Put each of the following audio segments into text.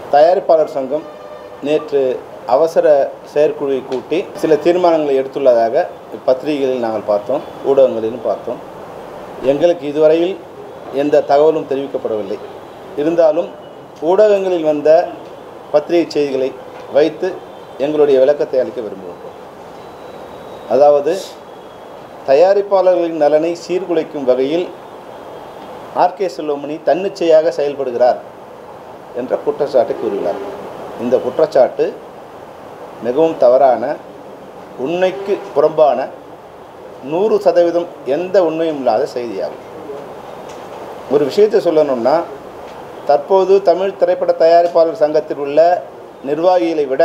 தயாரிப்பாளர் சங்கம் நேற்று அவசர செயற்குழுவை கூட்டி சில தீர்மானங்களை எடுத்துள்ளதாக பத்திரிகைகளில் நாங்கள் பார்த்தோம் ஊடகங்களிலும் பார்த்தோம் எங்களுக்கு இதுவரையில் எந்த தகவலும் தெரிவிக்கப்படவில்லை இருந்தாலும் ஊடகங்களில் வந்த பத்திரிகை செய்திகளை வைத்து எங்களுடைய விளக்கத்தை அளிக்க விரும்புகிறோம் அதாவது தயாரிப்பாளர்களின் நலனை சீர்குலைக்கும் வகையில் ஆர்கே செல்வமணி தன்னிச்சையாக செயல்படுகிறார் என்ற குற்றச்சாட்டை கூறுகிறார் இந்த குற்றச்சாட்டு மிகவும் தவறான உண்மைக்கு புறம்பான நூறு சதவீதம் எந்த உண்மையும் இல்லாத செய்தியாகும் ஒரு விஷயத்தை சொல்லணும்னா தற்போது தமிழ் திரைப்பட தயாரிப்பாளர் சங்கத்தில் உள்ள நிர்வாகிகளை விட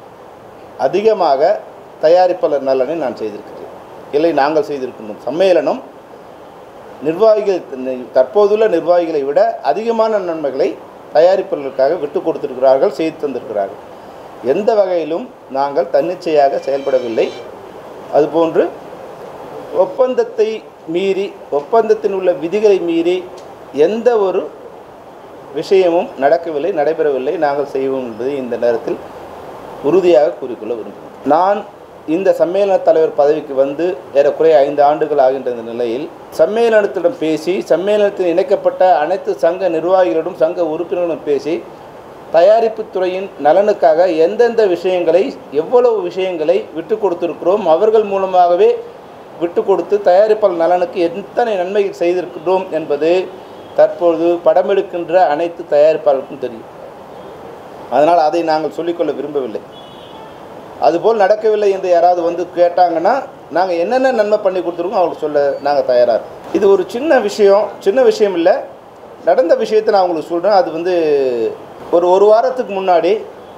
அதிகமாக தயாரிப்பாளர் நலனை நான் செய்திருக்கிறேன் இல்லை நாங்கள் செய்திருக்கின்றோம் சம்மேளனம் நிர்வாகிகள் தற்போதுள்ள நிர்வாகிகளை விட அதிகமான நன்மைகளை தயாரிப்பாளர்களுக்காக விட்டு கொடுத்திருக்கிறார்கள் செய்து தந்திருக்கிறார்கள் எந்த வகையிலும் நாங்கள் தன்னிச்சையாக செயல்படவில்லை அதுபோன்று ஒப்பந்தத்தை மீறி ஒப்பந்தத்தில் உள்ள விதிகளை மீறி எந்த ஒரு விஷயமும் நடக்கவில்லை நடைபெறவில்லை நாங்கள் செய்வோம் என்பதை இந்த நேரத்தில் உறுதியாக கூறிக்கொள்ள விரும்புகிறேன் நான் இந்த சம்மேளன தலைவர் பதவிக்கு வந்து ஏறக்குறைய ஐந்து ஆண்டுகள் ஆகின்ற இந்த நிலையில் சம்மேளனத்திடம் பேசி சம்மேளனத்தில் இணைக்கப்பட்ட அனைத்து சங்க நிர்வாகிகளிடம் சங்க உறுப்பினர்களும் பேசி தயாரிப்பு துறையின் நலனுக்காக எந்தெந்த விஷயங்களை எவ்வளவு விஷயங்களை விட்டு கொடுத்திருக்கிறோம் அவர்கள் மூலமாகவே விட்டு கொடுத்து தயாரிப்பாளர் நலனுக்கு எத்தனை நன்மைகள் செய்திருக்கிறோம் என்பது தற்பொழுது படமெடுக்கின்ற அனைத்து தயாரிப்பாளருக்கும் தெரியும் அதனால் அதை நாங்கள் சொல்லிக்கொள்ள விரும்பவில்லை அதுபோல் நடக்கவில்லை என்று யாராவது வந்து கேட்டாங்கன்னா நாங்கள் என்னென்ன நன்மை பண்ணி கொடுத்துருக்கோம் அவங்களுக்கு சொல்ல நாங்கள் தயாராக இருக்கோம். இது ஒரு சின்ன விஷயம் சின்ன விஷயம் இல்லை நடந்த விஷயத்தை நான் உங்களுக்கு சொல்கிறேன் அது வந்து ஒரு ஒரு வாரத்துக்கு முன்னாடி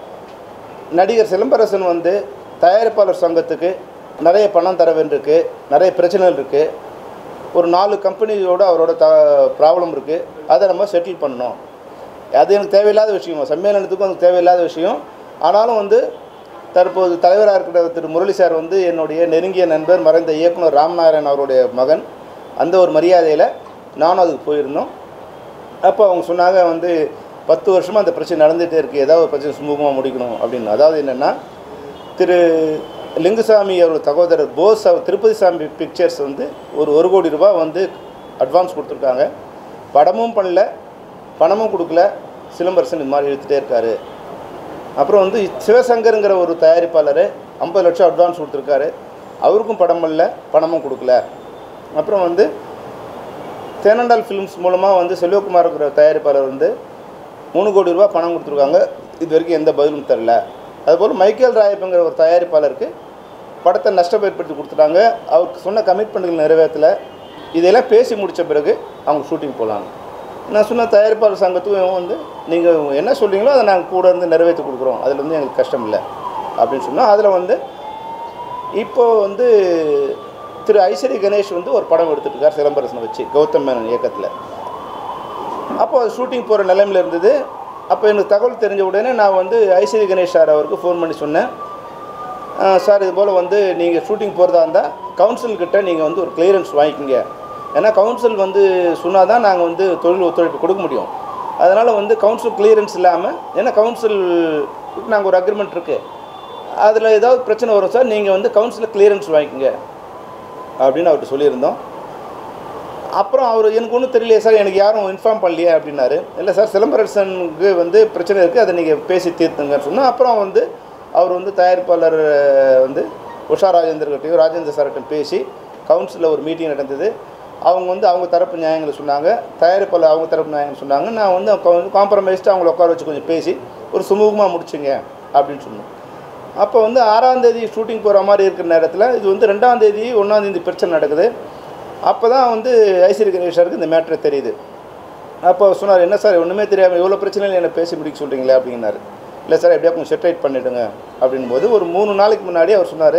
நடிகர் சிலம்பரசன் வந்து தயாரிப்பாளர் சங்கத்துக்கு நிறைய பணம் தர வேண்டியிருக்கு நிறைய பிரச்சனைகள் இருக்குது ஒரு நாலு கம்பெனியோட அவரோட த ப்ராப்ளம் இருக்குது அதை நம்ம செட்டில் பண்ணணும் அது எனக்கு தேவையில்லாத விஷயம் சம்மேளனத்துக்கும் அது தேவையில்லாத விஷயம் ஆனாலும் வந்து தற்போது தலைவராக இருக்கிற திரு முரளி சார் வந்து என்னுடைய நெருங்கிய நண்பர் மறைந்த இயக்குனர் ராம்நாராயண் அவருடைய மகன் அந்த ஒரு மரியாதையில் நானும் அதுக்கு போயிருந்தோம் அப்போ அவங்க சொன்னாங்க வந்து பத்து வருஷமாக அந்த பிரச்சனை நடந்துகிட்டே இருக்குது ஏதாவது ஒரு பிரச்சனை சுமூகமாக முடிக்கணும் அப்படின்னு அதாவது என்னென்னா திரு லிங்குசாமி அவரோட சகோதரர் போஸ் அவர் திருப்பதி சாமி பிக்சர்ஸ் வந்து ஒரு ஒரு கோடி ரூபாய் வந்து அட்வான்ஸ் கொடுத்துருக்காங்க படமும் பண்ணல பணமும் கொடுக்கல சிலம்பரசன் இது மாதிரி இழுத்துட்டே இருக்காரு அப்புறம் வந்து சிவசங்கருங்கிற ஒரு தயாரிப்பாளர் ஐம்பது லட்சம் அட்வான்ஸ் கொடுத்துருக்காரு அவருக்கும் படம் பண்ணல பணமும் கொடுக்கல அப்புறம் வந்து தேனண்டால் ஃபிலிம்ஸ் மூலமாக வந்து செல்வகுமார்ங்கிற தயாரிப்பாளர் வந்து மூணு கோடி ரூபாய் பணம் கொடுத்துருக்காங்க இது வரைக்கும் எந்த பதிலும் தரல அதுபோல் மைக்கேல் ராயப்புங்கிற ஒரு தயாரிப்பாளருக்கு படத்தை நஷ்டம் ஏற்படுத்தி கொடுத்துட்டாங்க அவருக்கு சொன்ன கமிட்மெண்ட்கள் நிறைவேற்றல இதெல்லாம் பேசி முடித்த பிறகு அவங்க ஷூட்டிங் போகலாங்க நான் சொன்ன தயாரிப்பாளர் சங்கத்துக்கும் வந்து நீங்கள் என்ன சொல்றீங்களோ அதை நாங்கள் கூட இருந்து நிறைவேற்றி கொடுக்குறோம் அதில் வந்து எங்களுக்கு கஷ்டம் இல்லை அப்படின்னு சொன்னால் அதில் வந்து இப்போது வந்து திரு ஐஸ்வரி கணேஷ் வந்து ஒரு படம் எடுத்துட்டு இருக்கார் சிலம்பரசனை வச்சு கௌதம் மேனன் இயக்கத்தில் அப்போ அது ஷூட்டிங் போகிற நிலைமையில் இருந்தது அப்போ எனக்கு தகவல் தெரிஞ்ச உடனே நான் வந்து ஐஸ்வரி கணேஷ் சார் அவருக்கு ஃபோன் பண்ணி சொன்னேன் "ஆ, சார் இது போல் வந்து நீங்கள் ஷூட்டிங் போகிறதா இருந்தால் கவுன்சில்கிட்ட நீங்கள் வந்து ஒரு கிளியரன்ஸ் வாங்கிக்கோங்க ஏன்னா கவுன்சில் வந்து சொன்னால் தான் நாங்கள் வந்து தொழில் ஒத்துழைப்பு கொடுக்க முடியும் அதனால் வந்து கவுன்சில் கிளியரன்ஸ் இல்லாமல் ஏன்னா கவுன்சில் நாங்கள் ஒரு அக்ரிமெண்ட் இருக்குது அதில் ஏதாவது பிரச்சனை வரும் சார் நீங்கள் வந்து கவுன்சிலில் கிளியரன்ஸ் வாங்கிக்கோங்க அப்படின்னு அவர்கிட்ட சொல்லியிருந்தோம் அப்புறம் அவர் எனக்கு ஒன்றும் தெரியலையே சார் எனக்கு யாரும் இன்ஃபார்ம் பண்ணலையே அப்படின்னாரு இல்லை சார் சிலம்பரசனுக்கு வந்து பிரச்சனை இருக்குது அதை நீங்கள் பேசி தீர்த்துங்கன்னு சொன்னால் அப்புறம் வந்து அவர் வந்து தயாரிப்பாளர் அஹ், வந்து உஷா ராஜேந்தர்கிட்டையும் ராஜேந்திர சார்கிட்டையும் பேசி கவுன்சிலில் ஒரு மீட்டிங் நடந்தது அவங்க வந்து அவங்க தரப்பு நியாயங்களை சொன்னாங்க தயாரிப்பாளர் அவங்க தரப்பு நியாயங்கள் சொன்னாங்க நான் வந்து காம்ப்ரமைஸ்ட்டு அவங்கள உட்கார வச்சு கொஞ்சம் பேசி ஒரு சுமூகமாக முடிச்சுங்க அப்படின்னு சொன்னோம் அப்போ வந்து ஆறாம் தேதி ஷூட்டிங் போகிற மாதிரி இருக்கிற நேரத்தில் இது வந்து ரெண்டாம் தேதி ஒன்றாம் தேதி பிரச்சனை நடக்குது அப்போ தான் வந்து ஐஸ்வரி கணேஷருக்கு இந்த மேட்ரு தெரியுது அப்போ அவர் சொன்னார் என்ன சார் ஒன்றுமே தெரியாமல் இவ்வளோ பிரச்சனையில் என்ன பேசி முடிக்க சொல்கிறீங்களே அப்படின்னாரு இல்லை சார் எப்படியா கொஞ்சம் செட்டரைட் பண்ணிவிடுங்க அப்படின்போது ஒரு மூணு நாளைக்கு முன்னாடி அவர் சொன்னார்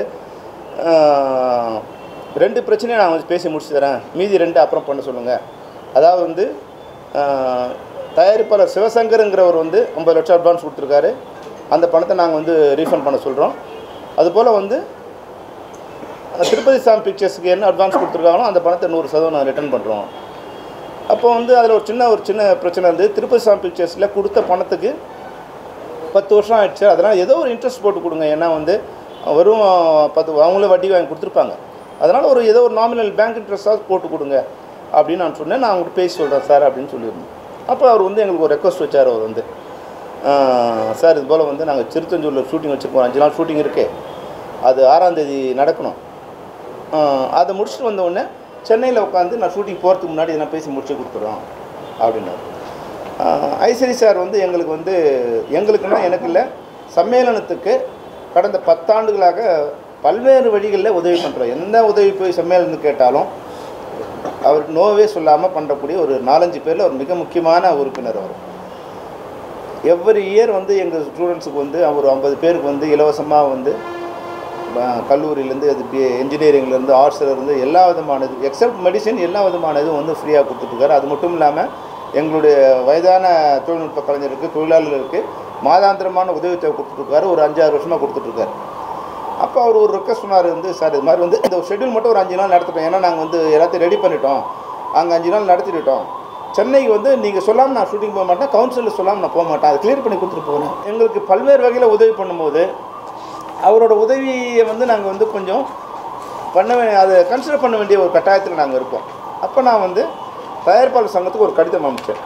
ரெண்டு பிரச்சனையை நான் வந்து பேசி முடிச்சு தரேன் மீதி ரெண்டு அப்புறம் பண்ண சொல்லுங்கள் அதாவது வந்து ஆஹ், தயாரிப்பாளர் சிவசங்கருங்கிறவர் வந்து ஐம்பது லட்சம் அட்வான்ஸ் கொடுத்துருக்காரு அந்த பணத்தை நாங்கள் வந்து ரீஃபண்ட் பண்ண சொல்கிறோம் அதுபோல் வந்து அந்த திருப்பதி சாமி பிக்சர்ஸ்க்கு என்ன அட்வான்ஸ் கொடுத்துருக்காங்களோ அந்த பணத்தை நூறு சதவீதம் நான் ரிட்டர்ன் பண்ணுறோம் அப்போ வந்து அதில் ஒரு சின்ன ஒரு சின்ன பிரச்சனை இருந்து திருப்பதி சாமி பிக்சர்ஸில் கொடுத்த பணத்துக்கு பத்து வருஷம் ஆயிடுச்சு அதனால் ஏதோ ஒரு இன்ட்ரெஸ்ட் போட்டு கொடுங்க ஏன்னா வந்து வெறும் பத்து அவங்களே வட்டி வாங்கி கொடுத்துருப்பாங்க அதனால் ஒரு ஏதோ ஒரு நாமினல் பேங்க் இன்ட்ரெஸ்ட்டாக போட்டு கொடுங்க அப்படின்னு நான் சொன்னேன் நான் அவங்கள்ட்ட பேசி சொல்கிறேன் சார் அப்படின்னு சொல்லியிருந்தேன் அப்போ அவர் வந்து எங்களுக்கு ஒரு ரெக்வஸ்ட் வச்சார் அவர் வந்து ஆஹ், சார் இது போல் வந்து நாங்கள் திருத்தஞ்சூரில் ஷூட்டிங் வச்சுருக்கோம் அஞ்சு நாள் ஷூட்டிங் இருக்கு அது ஆறாம் தேதி நடக்கணும் ஆஹ், அதை முடிச்சுட்டு வந்த உடனே சென்னையில் உட்காந்து நான் ஷூட்டிங் போகிறதுக்கு முன்னாடி இதை நான் பேசி முடிச்சு கொடுத்துறோம் அப்படின்னாரு ஆஹ், ஐஸ்வரி சார் வந்து எங்களுக்கு வந்து எங்களுக்குன்னா எனக்கு இல்லை சம்மேளனத்துக்கு கடந்த பத்தாண்டுகளாக பல்வேறு வழிகளில் உதவி பண்ணுறோம் எந்த உதவி போய் சம்மேளனத்துக்கு கேட்டாலும் அவருக்கு நோவே சொல்லாமல் பண்ணக்கூடிய ஒரு நாலஞ்சு பேரில் ஒரு மிக முக்கியமான உறுப்பினர் அவர் எவ்ரி இயர் வந்து எங்கள் ஸ்டூடெண்ட்ஸுக்கு வந்து ஒரு ஐம்பது பேருக்கு வந்து இலவசமாக வந்து அஹ், கல்லூரியிலேருந்து அது பி இன்ஜினியரிங்லேருந்து ஆர்ட்ஸ்லேருந்து எல்லா விதமான இது எக்ஸப்ட் மெடிசன் எல்லா விதமான இதுவும் வந்து ஃப்ரீயாக கொடுத்துட்ருக்காரு அது மட்டும் இல்லாமல் எங்களுடைய வயதான தொழில்நுட்ப கலைஞருக்கு தொழிலாளர்களுக்கு மாதாந்திரமான உதவித்தொகை கொடுத்துட்ருக்காரு ஒரு அஞ்சாறு வருஷமாக கொடுத்துட்ருக்காரு அப்போ அவர் ஒரு ரெக்வஸ்ட் சொன்னார் வந்து சார் இது மாதிரி வந்து இந்த ஷெட்யூல் மட்டும் ஒரு அஞ்சு நாள் நடத்திட்டோம் ஏன்னா நாங்கள் வந்து எல்லாத்தையும் ரெடி பண்ணிட்டோம் அங்கே அஞ்சு நாள் நடத்திட்டோம் சென்னைக்கு வந்து நீங்கள் சொல்லாமல் நான் ஷூட்டிங் போக மாட்டேன் கவுன்சிலில் சொல்லாமல் நான் போக மாட்டேன் அதை கிளியர் பண்ணி கொடுத்துட்டு போகிறேன் எங்களுக்கு பல்வேறு வகையில் உதவி பண்ணும்போது அவரோட உதவியை வந்து நாங்கள் வந்து கொஞ்சம் பண்ண வே- அதை கன்சிடர் பண்ண வேண்டிய ஒரு கட்டாயத்தில் நாங்கள் இருப்போம் அப்போ நான் வந்து தயாரிப்பாளர் சங்கத்துக்கு ஒரு கடிதம் அனுப்பிச்சேன்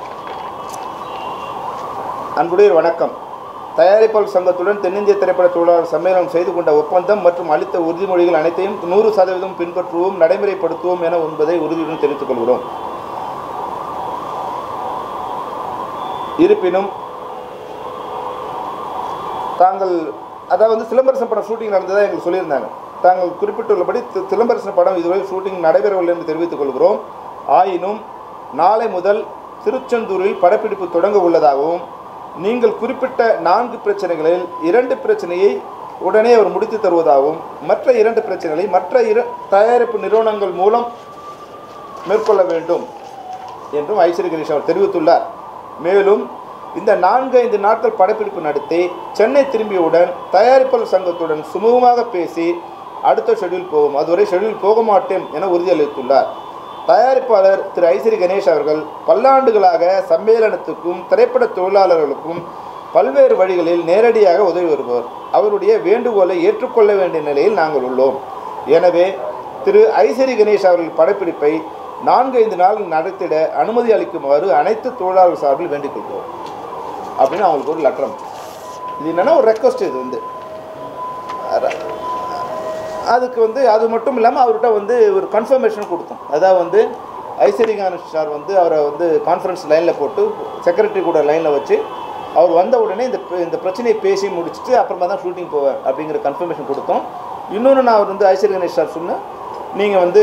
அன்புடைய வணக்கம் தயாரிப்பாளர் சங்கத்துடன் தென்னிந்திய திரைப்பட தொழிலாளர் சம்மேளனம் செய்து கொண்ட ஒப்பந்தம் மற்றும் அளித்த உறுதிமொழிகள் அனைத்தையும் நூறு சதவீதம் பின்பற்றுவோம் நடைமுறைப்படுத்துவோம் என என்பதை உறுதியுடன் தெரிவித்துக் கொள்கிறோம் இருப்பினும் தாங்கள் அதாவது வந்து சிலம்பரசன் படம் ஷூட்டிங் நடந்ததாக எங்களுக்கு சொல்லியிருந்தாங்க தாங்கள் குறிப்பிட்டுள்ளபடி தி- சிலம்பரசன் படம் இதுவரை ஷூட்டிங் நடைபெறவில்லை என்று தெரிவித்துக் கொள்கிறோம் ஆயினும் நாளை முதல் திருச்செந்தூரில் படப்பிடிப்பு தொடங்க உள்ளதாகவும் நீங்கள் குறிப்பிட்ட நான்கு பிரச்சனைகளில் இரண்டு பிரச்சனையை உடனே அவர் முடித்து தருவதாகவும் மற்ற இரண்டு பிரச்சனைகளை மற்ற இரு தயாரிப்பு நிறுவனங்கள் மூலம் மேற்கொள்ள வேண்டும் என்றும் ஐஸ்வரி கணேஷ் அவர் தெரிவித்துள்ளார் மேலும் இந்த நான்கு ஐந்து நாட்கள் படப்பிடிப்பு நடத்தி சென்னை திரும்பியவுடன் தயாரிப்பாளர் சங்கத்துடன் சுமூகமாக பேசி அடுத்த ஷெட்யூல் போகும் அதுவரை ஷெட்யூல் போக மாட்டேன் என உறுதியளித்துள்ளார் தயாரிப்பாளர் திரு ஐஸ்வரி கணேஷ் அவர்கள் பல்லாண்டுகளாக சம்மேளனத்துக்கும் திரைப்பட தொழிலாளர்களுக்கும் பல்வேறு வழிகளில் நேரடியாக உதவி வருபவர் அவருடைய வேண்டுகோளை ஏற்றுக்கொள்ள வேண்டிய நிலையில் நாங்கள் உள்ளோம் எனவே திரு ஐசரி கணேஷ் அவர்கள் படப்பிடிப்பை நான்கு ஐந்து நாள் நடத்திட அனுமதி அளிக்குமாறு அனைத்து தொழிலாளர் சார்பில் வேண்டிக் கொள்கிறோம் அப்படின்னு அவங்களுக்கு ஒரு லெட்டர் இது என்னன்னா ஒரு ரெக்வஸ்ட் இது வந்து அர- அதுக்கு வந்து அது மட்டும் இல்லாமல் அவர்கிட்ட வந்து ஒரு கன்ஃபர்மேஷன் கொடுத்தோம் அதாவது வந்து ஐஸ்வரி கணேஷ் சார் வந்து அவரை வந்து கான்ஃபரன்ஸ் லைனில் போட்டு செக்ரட்டரி கூட லைனில் வச்சு அவர் வந்த உடனே இந்த ப- இந்த பிரச்சனையை பேசி முடிச்சுட்டு அப்புறமா தான் ஷூட்டிங் போவேன் அப்படிங்கிற கன்ஃபர்மேஷன் கொடுத்தோம் இன்னொன்று நான் அவர் வந்து ஐஸ்வரி கணேஷ் சார் சொன்னேன் நீங்கள் வந்து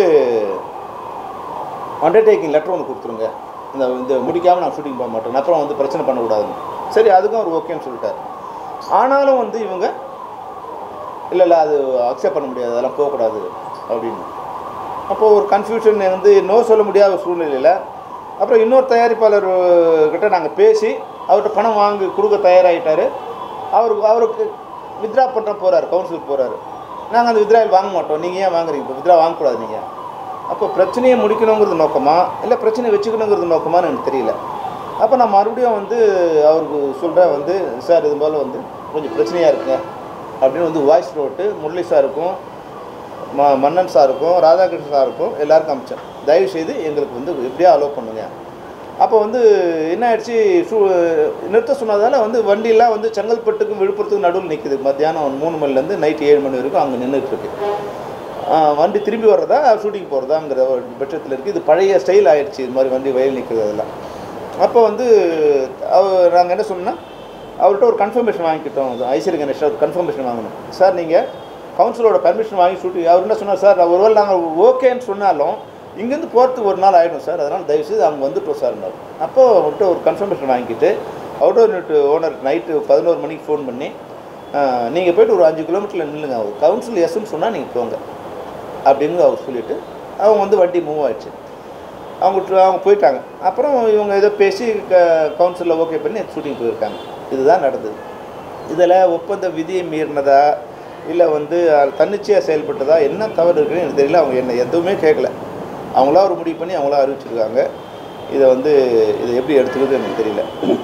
அண்டர்டேக்கிங் லெட்டர் ஒன்று கொடுத்துருங்க இந்த இந்த முடிக்காமல் நான் ஷூட்டிங் போக மாட்டேன் அப்புறம் வந்து பிரச்சனை பண்ணக்கூடாதுன்னு சரி அதுக்கும் அவர் ஓகேன்னு சொல்லிட்டார் ஆனாலும் வந்து இவங்க இல்லை இல்லை அது அக்செப்ட் பண்ண முடியாது அதெல்லாம் போகக்கூடாது அப்படின்னு அப்போது ஒரு கன்ஃபியூஷன் வந்து நோ சொல்ல முடியாத ஒரு சூழ்நிலையில் அப்புறம் இன்னொரு தயாரிப்பாளர் கிட்ட நாங்கள் பேசி அவர்கிட்ட பணம் வாங்கி கொடுக்க தயாராகிட்டார் அவருக்கு அவருக்கு வித்ரா பண்ணுற போகிறாரு கவுன்சிலுக்கு போகிறாரு நாங்கள் அந்த வித்ராவில் வாங்க மாட்டோம் நீங்கள் ஏன் வாங்குறீங்க இப்போ வித்ரா வாங்கக்கூடாது நீங்கள் அப்போ பிரச்சனையை முடிக்கணுங்கிறது நோக்கமா இல்லை பிரச்சனையை வச்சுக்கணுங்கிறது நோக்கமான்னு எனக்கு தெரியல அப்போ நான் மறுபடியும் வந்து அவருக்கு சொல்கிறேன் வந்து சார் இது போல் வந்து கொஞ்சம் பிரச்சனையாக இருக்குங்க அப்படின்னு வந்து வாய்ஸ் நோட்டு முரளி சாருக்கும் ம மன்னன் சாருக்கும் ராதாகிருஷ்ணன் சாருக்கும் எல்லாருக்கும் அமிச்சேன் தயவு செய்து எங்களுக்கு வந்து எப்படியா அலோவ் பண்ணுங்க அப்போ வந்து என்ன ஆயிடுச்சு ஷூ நிறுத்த சொன்னதால் வந்து வண்டியெல்லாம் வந்து செங்கல்பட்டுக்கும் விழுப்புரத்துக்கும் நடுவில் நிற்குது மத்தியானம் மூணு மணிலேருந்து நைட்டு ஏழு மணி வரைக்கும் அங்கே நின்றுட்டுருக்கு வண்டி திரும்பி வர்றதா ஷூட்டிங் போகிறதாங்கிற ஒரு பட்சத்தில் இருக்குது இது பழைய ஸ்டைல் ஆயிடுச்சு இது மாதிரி வண்டி வயல் நிற்கிறது அதெல்லாம் அப்போ வந்து அவர் நாங்கள் என்ன சொன்னோம்னா அவர்கிட்ட ஒரு கன்ஃபர்மேஷன் வாங்கிக்கிட்டோம் அது ஐஸ்வரி கணேஷ் ஒரு கன்ஃபர்மேஷன் வாங்கணும் சார் நீங்கள் கவுன்சிலோட பர்மிஷன் வாங்கி ஷூட்டிங் அவர் என்ன சொன்னார் சார் ஒருவேளை நாங்கள் ஓகேன்னு சொன்னாலும் இங்கேருந்து போகிறதுக்கு ஒரு நாள் ஆகிடும் சார் அதனால் தயவுசெய்து அவங்க வந்துட்டோம் சார்னார் அப்போது அவர்கிட்ட ஒரு கன்ஃபர்மேஷன் வாங்கிக்கிட்டு அவுட்டோர் யூனிட் ஓனர் நைட்டு பதினோரு மணிக்கு ஃபோன் பண்ணி நீங்கள் போயிட்டு ஒரு அஞ்சு கிலோமீட்டரில் நில்லுங்க அவர் கவுன்சில் எஸ்ன்னு சொன்னால் நீங்கள் போங்க அப்படின்னு அவர் சொல்லிவிட்டு அவங்க வந்து வண்டி மூவ் ஆயிடுச்சு அவங்க ட்ரு- அவங்க போயிட்டாங்க அப்புறம் இவங்க ஏதோ பேசி க கவுன்சிலில் ஓகே பண்ணி ஷூட்டிங் போயிருக்காங்க இதுதான் நடந்தது இதில் ஒப்பந்த விதியை மீறினதா இல்லை வந்து அது தன்னிச்சையாக செயல்பட்டதா என்ன தவறு இருக்குன்னு எனக்கு தெரியல அவங்க என்ன எதுவுமே கேட்கல அவங்களா ஒரு முடிவு பண்ணி அவங்களா அறிவிச்சிருக்காங்க இதை வந்து இதை எப்படி எடுத்துக்கிறது எனக்கு தெரியல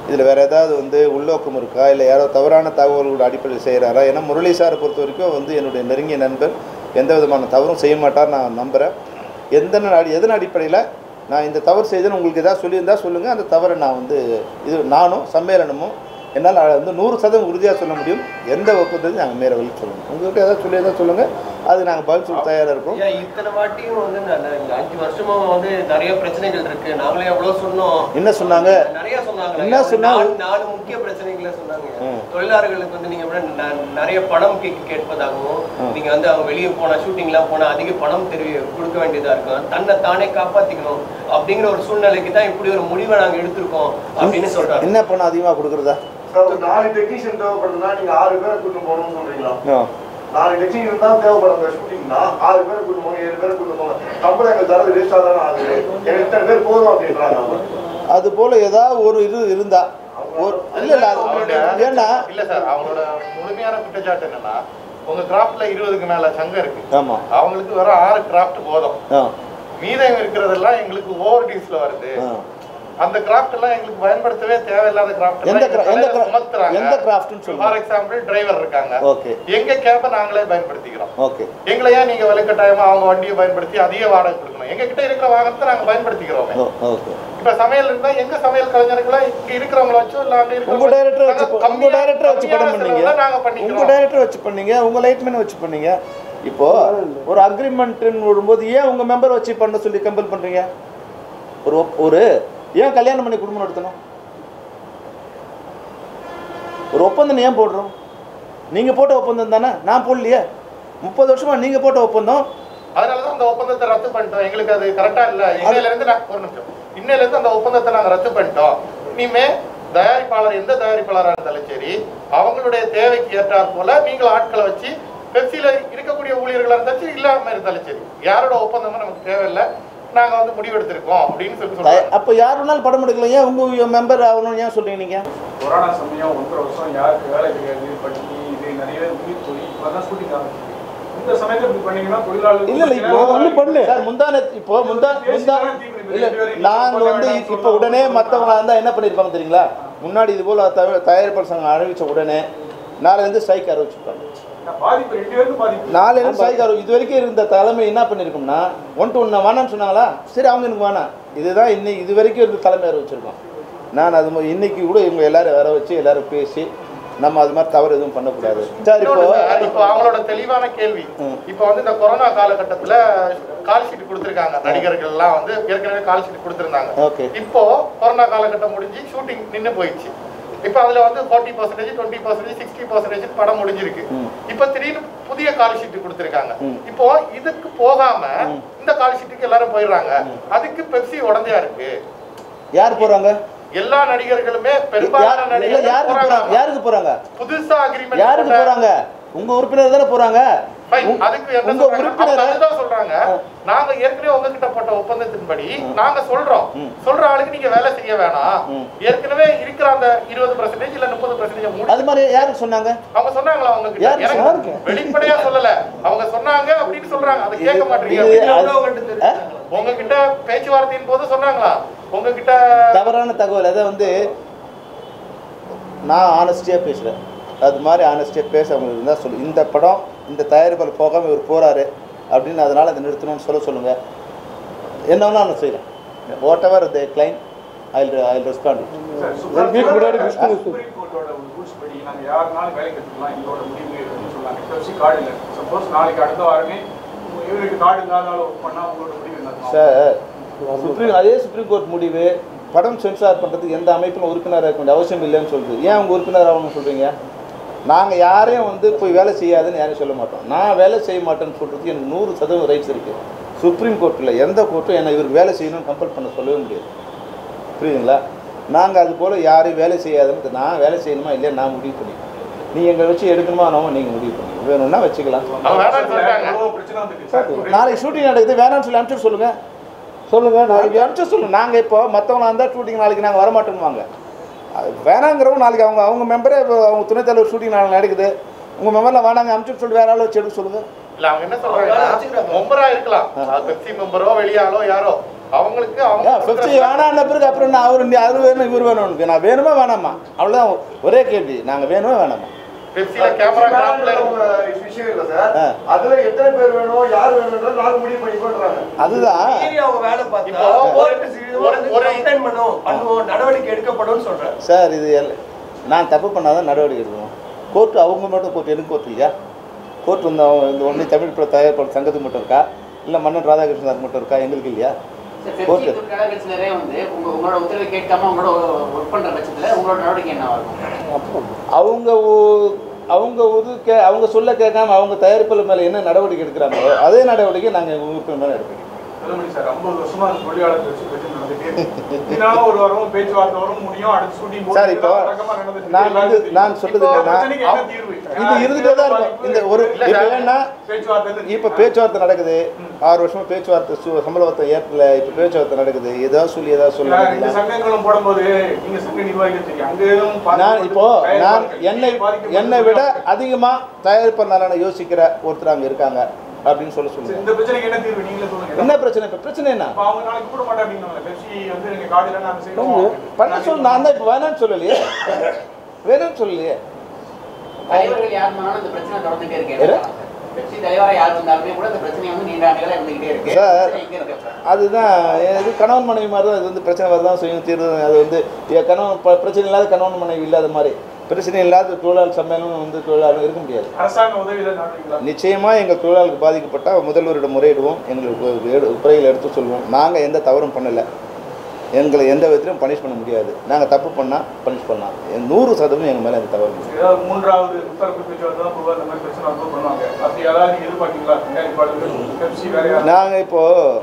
இதில் வேறு ஏதாவது வந்து உள்நோக்கம் இருக்கா இல்லை யாரோ தவறான தகவல்களோட அடிப்படையில் செய்கிறாரா ஏன்னா முரளி சாரை பொறுத்த வரைக்கும் வந்து என்னுடைய நெருங்கிய நண்பர் எந்த விதமான தவறும் செய்ய மாட்டார் நான் நம்புகிறேன் எந்த நா- எதன் அடிப்படையில் நான் இந்த தவறு செய்தேன்னு உங்களுக்கு ஏதாவது சொல்லியிருந்தா சொல்லுங்கள் அந்த தவறை நான் வந்து இது நானும் சம்மேளனமும் என்னால் வந்து நூறு சதவீதம் உறுதியாக சொல்ல முடியும் எந்த ஒப்பந்தத்தையும் நாங்கள் மேலே வழி சொல்லணும் உங்கள்கிட்ட ஏதாவது சொல்லியிருந்தா சொல்லுங்கள் அது நாங்கள் பதில் சொல்ல தயாராக இருக்கோம் ஐயா, இத்தனை வாட்டியும் வந்து நான் நான் இந்த அஞ்சு வருஷமா வந்து நிறைய பிரச்சனைகள் இருக்கு நாங்களே எவ்வளவு சொன்னோம் என்ன சொன்னாங்க நிறைய சொன்னாங்க என்ன சொன்னாங்க? நாலு நாலு முக்கிய பிரச்சனைகளை சொன்னாங்க ம். தொழிலாளர்களுக்கு வந்து நீங்க வந்து ந- நிறைய பணம் கேட்க கேட்பதாகவும் ம். நீங்க வந்து அவங்க வெளியே போனா ஷூட்டிங்லாம் போனா அதிக பணம் தெரி கொடுக்க வேண்டியதா இருக்கும் தன்னை தானே காப்பாத்திக்கணும் அப்படிங்கிற ஒரு சூழ்நிலைக்கு தான் இப்படி ஒரு முடிவை நாங்க எடுத்திருக்கோம் அப்படின்னு சொல்றாங்க என்ன பணம் அதிகமாக கொடுக்குறதா சார் ஒரு நாலு டெக்னீஷியன் தேவைப்படுதுன்னா நீங்க ஆறு பேரை கூட்டு போகணும்னு சொல்றீங்களா ஆ நாலு டெக்னீஷியன் தான் தேவைப்படுங்க ஷூட்டிங்னா ஆறு பேரை கூட்டு போங்க ஏழு பேரை கூட்டு போங்க சம்பளம் எங்களுக்கு தரது வேஸ்டா தானே ஆகுது எங்களுக்கு இத்தனை பேர் போதும் அப்படின்றாங்க அவங்க. அது போல ஏதாவது ஒரு இது இருந்தா ஒரு இல்ல இல்ல அது ஏன்னா இல்ல சார் அவங்களோட முழுமையான குற்றச்சாட்டு என்னன்னா உங்க கிராஃப்ட்ல இருபதுக்கு மேல சங்கம் இருக்கு ஆமா அவங்களுக்கு வர ஆறு கிராஃப்ட் போதும் ஆ மீதம் இருக்கிறதெல்லாம் எங்களுக்கு ஓவர் டீஸ்ல வருது ஆ. அந்த கிராஃப்ட் எல்லாம் எங்களுக்கு பயன்படுத்தவே தேவையில்லாத கிராஃப்ட் எந்த cra- எந்த cra- எந்த craftன்னு சொல்லுங்க. ஃபார் எக்ஸாம்பிள் டிரைவர் இருக்காங்க ஓகே எங்க கேப்பை நாங்களே பயன்படுத்திக்கிறோம் ஓகே எங்களை ஏன் நீங்க வலுக்கட்டாயமா அவங்க வண்டியை பயன்படுத்தி அதிக வாடகை கொடுக்கணும் எங்க கிட்ட இருக்கிற வாகனத்தை நாங்க பயன்படுத்திக்கிறோம் ஓ ஓகே இப்ப சமையல் இருந்தா எங்க சமையல் கலைஞர்களை இங்க இருக்கிறவங்கள வச்சோ இல்ல அங்க உங்க டைரக்டர் வச்சு நாங்க ப- உங்க கம்மியா- டைரக்டர் வச்சு படம் கம்மியான பண்ணீங்க செலவுல நாங்க உங்க பண்ணிக்கிறோம் டைரக்டர் வச்சு பண்ணீங்க உங்க லைட்மேன் வச்சு பண்ணீங்க இப்போ ஒரு அக்ரிமெண்ட்னு வரும்போது ஏன் உங்க மெம்பர் வச்சு பண்ண சொல்லி கம்பல் பண்றீங்க ஒரு ஒப்- ஒரு ஏன் கல்யாணம் பண்ணி குடும்பம் நடத்தணும் ஒரு ஒப்பந்தம் ஏன் போடுறோம் நீங்க போட்ட ஒப்பந்தம் தானே நான் போடலையே முப்பது வருஷமா நீங்க போட்ட ஒப்பந்தம் அதனாலதான் அந்த ஒப்பந்தத்தை ரத்து பண்ணிட்டோம் எங்களுக்கு அது கரெக்டா இல்ல இன்னையில இருந்து நான் ஒரு நிமிஷம் இன்னையில இருந்து அந்த ஒப்பந்தத்தை நாங்க ரத்து பண்ணிட்டோம் இனிமே தயாரிப்பாளர் எந்த தயாரிப்பாளரா இருந்தாலும் சரி அவங்களுடைய தேவைக்கு ஏற்றாற் போல நீங்கள் ஆட்களை வச்சு பெப்சில இருக்கக்கூடிய ஊழியர்களா இருந்தாலும் சரி இல்லாம இருந்தாலும் சரி யாரோட ஒப்பந்தமும் நமக்கு தேவையில்லை நாங்க வந்து முடிவெடுத்திருக்கோம் அப்படின்னு சொல்லி சொல்றாங்க அப்போ யார் வேணாலும் படம் எடுக்கலாம் ஏன் உங்க மெம்பர் ஆகணும்னு ஏன் சொல்றீங்க நீங்க கொரோனா சமயம் ஒன்றரை வருஷம் யாருக்கு வேலை கிடையாது பட்டி இது நிறைய பேர் உயிர் போய் இப்பதான் ஷூட்டிங் ஆரம்பிச்சிருக்கு இந்த சமயத்துல இப்படி பண்ணீங்கன்னா தொழிலாளர்கள் இல்ல இல்ல இப்போ ஒண்ணு பண்ணு சார் முந்தான இப்போ முந்தா முந்தா இல்ல நாங்க வந்து இப்போ உடனே மத்தவங்க இருந்தா என்ன பண்ணிருப்பாங்க தெரியுங்களா முன்னாடி இது போல தவ- தயாரிப்பாளர் சங்கம் அறிவிச்ச உடனே நாளைலேருந்து ஸ்ட்ரைக் அறிவிச்சிருப்பாங்க பாதிப்பு ரெண்டு பேருக்கும் பாதிப்பு நாளையிலேருந்து ஸ்ட்ரைக் அறிவி இது வரைக்கும் இருந்த தலைமை என்ன பண்ணியிருக்கோம்னா ஒன் டு ஒன்று வேணாம்னு சொன்னாங்களா சரி அவங்க எனக்கு வேணாம் இதுதான் இன்னைக்கு இது வரைக்கும் இருந்த தலைமை அறிவிச்சிருக்கோம் நான் அது மாதிரி இன்னைக்கு கூட இவங்க எல்லாரும் வர வச்சு எல்லாரும் பேசி நம்ம அது மாதிரி தவறு எதுவும் பண்ணக்கூடாது சார் இப்போ இன்னொன்னு சார், இப்போ அவங்களோட தெளிவான கேள்வி ம். இப்போ வந்து இந்த கொரோனா காலகட்டத்துல கால் ஷீட் கொடுத்திருக்காங்க நடிகர்கள் எல்லாம் வந்து ஏற்கனவே கால் ஷீட் கொடுத்திருந்தாங்க ஓகே இப்போ கொரோனா காலகட்டம் முடிஞ்சு ஷூட்டிங் நின்னு போயிடுச்சு இப்போ அதுல வந்து forty percentage twenty percentage sixty percentage படம் முடிஞ்சிருக்கு ம். இப்போ திடீர்னு புதிய கால் ஷீட் கொடுத்திருக்காங்க ம். இப்போ இதுக்கு போகாம இந்த கால் ஷீட்டுக்கு எல்லாரும் போயிடுறாங்க அதுக்கு பெப்சி உடந்தையா இருக்கு யார் போறாங்க எல்லா நடிகர்களுமே பெரும்பாலான யார்- இல்ல, நடிகர்கள் யாருக்கு போறாங்க போறாங்க யாருக்கு போறாங்க புதுசா அக்ரிமெண்ட் யாருக்கு போறாங்க உங்க உறுப்பினர் தானே போறாங்க Fine. உங்க- அதுக்கு என்ன உங்க சொல்றாங்க? உறுப்பினர் அவங்க அதுதான் சொல்றாங்க நாங்க ஏற்கனவே உங்ககிட்ட போட்ட ஒப்பந்தத்தின்படி நாங்க சொல்றோம் ம். சொல்ற ஆளுக்கு நீங்க வேலை செய்ய வேணாம் ம். ஏற்கனவே இருக்கிற அந்த இருபது பர்சன்டேஜ் இல்ல முப்பது பர்சன்டேஜ் மூடி அது மாதிரி யாருக்கு சொன்னாங்க அவங்க சொன்னாங்களா அவங்க கிட்ட யாரு எனக்கு யாருக்கு? வெளிப்படையா சொல்லல அவங்க சொன்னாங்க அப்படின்னு சொல்றாங்க அதை கேட்க இது- மாட்டீங்க இது- அப்படின்னு. அது- உள்ளவங்கள்ட்ட தெரிஞ்சுட்டாங்களா? உங்ககிட்ட பேச்சுவார்த்தையின் போது சொன்னாங்களா உங்ககிட்ட தவறான தகவல் அதை வந்து நான் ஆனஸ்டியாக பேசுகிறேன் அது மாதிரி ஆனஸ்டியாக பேசாமல் இருந்தால் சொல்லு இந்த படம் இந்த தயாரிப்பாளர் போகாமல் இவர் போகிறாரு அப்படின்னு அதனால் அதை நிறுத்தணும்னு சொல்ல சொல்லுங்கள் என்ன வேணால் நான் செய்கிறேன் whatever the claim I I respond supreme கோர்ட்டோட ரூல்ஸ் படி நாங்க யாருனாலும் வேலைக்கு எடுத்துக்கலாம் எங்களோட முடிவு அப்படின்னு சொன்னாங்க பெப்சி கார்டு இல்லை சப்போஸ் நாளைக்கு அடுத்த வாரமே இவருக்கு கார்டு இல்லாதனால ஒர்க் பண்ணா உங்களோட முடிவு என்ன சார் சுப்ரீம் அதே சுப்ரீம் கோர்ட் முடிவு படம் சென்சார் பண்ணுறதுக்கு எந்த அமைப்பிலும் உறுப்பினராக இருக்க வேண்டிய அவசியம் இல்லைன்னு சொல்லுது ஏன் அவங்க உறுப்பினர் ஆகணும்னு சொல்கிறீங்க நாங்கள் யாரையும் வந்து போய் வேலை செய்யாதுன்னு யாரையும் சொல்ல மாட்டோம் நான் வேலை செய்ய மாட்டேன்னு சொல்கிறதுக்கு எனக்கு நூறு சதவீதம் ரைட்ஸ் இருக்குது சுப்ரீம் கோர்ட்டில் எந்த கோர்ட்டும் என்னை இவருக்கு வேலை செய்யணும்னு கம்பல் பண்ண சொல்லவே முடியாது புரியுதுங்களா நாங்கள் அது போல் யாரையும் வேலை செய்யாதுன்னு நான் வேலை செய்யணுமா இல்லையா நான் முடிவு பண்ணிக்கிறேன் நீ எங்களை வச்சு எடுக்கணுமா வேணாமா நீங்கள் முடிவு பண்ணுங்க வேணும்னா வச்சுக்கலாம் அவங்க வேணாம்னு சொல்றாங்க எவ்வளவு பிரச்சனை வந்துருக்கு நாளைக்கு ஷூட்டிங் நடக்குது வேணாம்னு சொல்லி அனுப்பிச்சு சொல்லுங்க சொல்லுங்க நாளைக்கு அனுப்பிச்சு சொல்லுங்க நாங்கள் இப்போ மற்றவங்க இருந்தால் ஷூட்டிங் நாளைக்கு நாங்கள் வரமாட்டோம்வாங்க அது வேணாங்கிறவங்க நாளைக்கு அவங்க அவங்க மெம்பரே இப்போ அவங்க துணைத் தலைவர் ஷூட்டிங் நாளைக்கு நடக்குது உங்கள் மெம்பரில் வேணாங்க அனுப்பிச்சு சொல்லிட்டு வேற ஆள் வச்சு எடுக்க சொல்லுங்க இல்ல அவங்க என்ன அவங்க வேலை சொல்றாங்க வச்சுக்கிறாங்க. மெம்பரா இருக்கலாம் அது பெப்சி மெம்பரோ வெளியாளோ யாரோ அவங்களுக்கு அவங்க ஃபிஃப்டி கொடுக்குற வேணான்ன பிறகு அப்புறம் நான் அவர் அது வேணும் இவர் வேணும் உனக்கு நான் வேணுமா வேணாமா அவ்வளோதான் ஒரே கேள்வி நாங்கள் வேணுமா வேணாமா பெப்சில கேமரா கிராப்ல விஷயம் இல்ல சார் ஆ. அதுல எத்தனை பேர் வேணும் யார் வேணும்ன்றது நாங்க முடிவு பண்ணிக்கோன்றாங்க அதுதான் மீறி அவங்க வேலை பார்த்தா இப்போ ஒரு- ஒரு- ஒரு- கம்ப்ளைண்ட் பண்ணும் பண்ணுவோம் நடவடிக்கை எடுக்கப்படும் சொல்றேன் சார் இது எல் நான் தப்பு பண்ணாதான் நடவடிக்கை எடுக்கணும் கோர்ட்டு அவங்க மட்டும் கோர்ட் எனக்கு கோர்ட் இல்லையா கோர்ட் வந்து அவங்க இந்த ஒன்லி தமிழ் பட தயாரிப்பாளர் சங்கத்துக்கு மட்டும் இருக்கா இல்லை மன்னன் ராதாகிருஷ்ணன் மட்டும் இருக்கா எங்களுக்கு இல்லையா பெப்சி தொழிலாளர்கள் சிலரே வந்து உங்க உங்களோட உத்தரவை கேட்காம உங்களோட ஒர்க் பண்ற பட்சத்துல உங்களோட நடவடிக்கை என்னவா இருக்கும் அவங்க ஊ- அவங்க இது கே அவங்க சொல்ல கேட்காம அவங்க தயாரிப்பாளர் மேலே என்ன நடவடிக்கை எடுக்கிறாங்களோ அதே நடவடிக்கை நாங்கள் எங்கள் உறுப்பினர் மேலே எடுப்போம் சொல்லுங்க சார் ஐம்பது வருஷமா அந்த தொழிலாளர்கள் வச்சு பிரச்சனை நடந்துட்டே இருக்கு இதனால ஒரு வாரம் பேச்சுவார்த்தை வரும் முடியும் அடுத்து ஷூட்டிங் சார், இப்போ நான் வந்து நான் சொல்றது என்னன்னா, இது இருந்துட்டே தான் இருக்கும் இந்த ஒரு இல்ல இப்போ சார். என்ன பேச்சுவார்த்தை இப்போ பேச்சுவார்த்தை நடக்குது ஆறு வருஷமா பேச்சுவார்த்தை சு சம்பளத்தை ஏற்றல இப்போ பேச்சுவார்த்தை நடக்குது ஏதாவது சொல்லி ஏதாவது இந்த சொல்ல சங்கங்களும் போடும்போது நீங்க சங்க நிர்வாகிகள் தெரியும் அங்க எதுவும் நான் பாதிக்கப்பட்டு- இப்போ நான் தயாரிப்பாளர்கள் என்னை பாதிக்கப்பட்டு என்னை விட அதிகமாக தயாரிப்பு நலனை யோசிக்கிற ஒருத்தர் அங்கே இருக்காங்க அப்படின்னு சொல்ல சரி, சொல்லுங்க இந்த பிரச்சனைக்கு என்ன தீர்வு நீங்களே சொல்லுங்க என்ன பிரச்சனை இப்போ பிரச்சனை என்ன இப்ப அவங்க நாளைக்கு கூட மாட்டேன் அப்படின்னாங்க பெப்சி வந்து நீங்க காடியில நாங்க செய்யறோம் பண்ண சொல்லு நான் தான் இப்போ வேணாம்னு சொல்லலையே வேணும்னு சொல்லலையே தலைவர்கள் யார் வேணாலும் இந்த பிரச்சனை தொடர்ந்துட்டே எது? இருக்கு பெப்சி தலைவரா யார் வந்தாலுமே கூட இந்த பிரச்சனை வந்து நீண்ட ஆண்டுகளா இருந்துகிட்டே இருக்கு சார். பிரச்சனை எங்க இருக்கு அப்ப? அதுதான் இது கணவன் மனைவி மாதிரி தான் இது வந்து பிரச்சனை வரதான் செய்யும் தீர்வு அது வந்து ஏ, கணவன் ப- பிரச்சனை இல்லாத கணவன் மனைவி இல்லாத மாதிரி பிரச்சனை இல்லாத தொழிலாளர் சம்மேளனம் வந்து தொழிலாளர் இருக்க முடியாது அரசாங்க உதவியில நாடுவீங்களா நிச்சயமாக எங்கள் தொழிலாளருக்கு பாதிக்கப்பட்டால் முதல்வரிடம் முறையிடுவோம் எங்களுக்கு எடு- குறைகளை எடுத்து சொல்லுவோம் நாங்கள் எந்த தவறும் பண்ணலை எங்களை எந்த விதத்திலும் பனிஷ் பண்ண முடியாது நாங்கள் தப்பு பண்ணால் பனிஷ் பண்ணலாம் எ- நூறு சதவீதம் எங்கள் மேலே எந்த தவறு இல்லை. ஏதாவது மூன்றாவது உத்தரவு பேச்சுவார்த்தை தான் பொதுவாக இந்த மாதிரி பிரச்சனை அனுபவம் பண்ணுவாங்க அப்படி யாராவது நீங்க எதிர்பார்க்கீங்களா தயாரிப்பாளர்கள் பெப்சி வேற யாராவது நாங்கள் இப்போது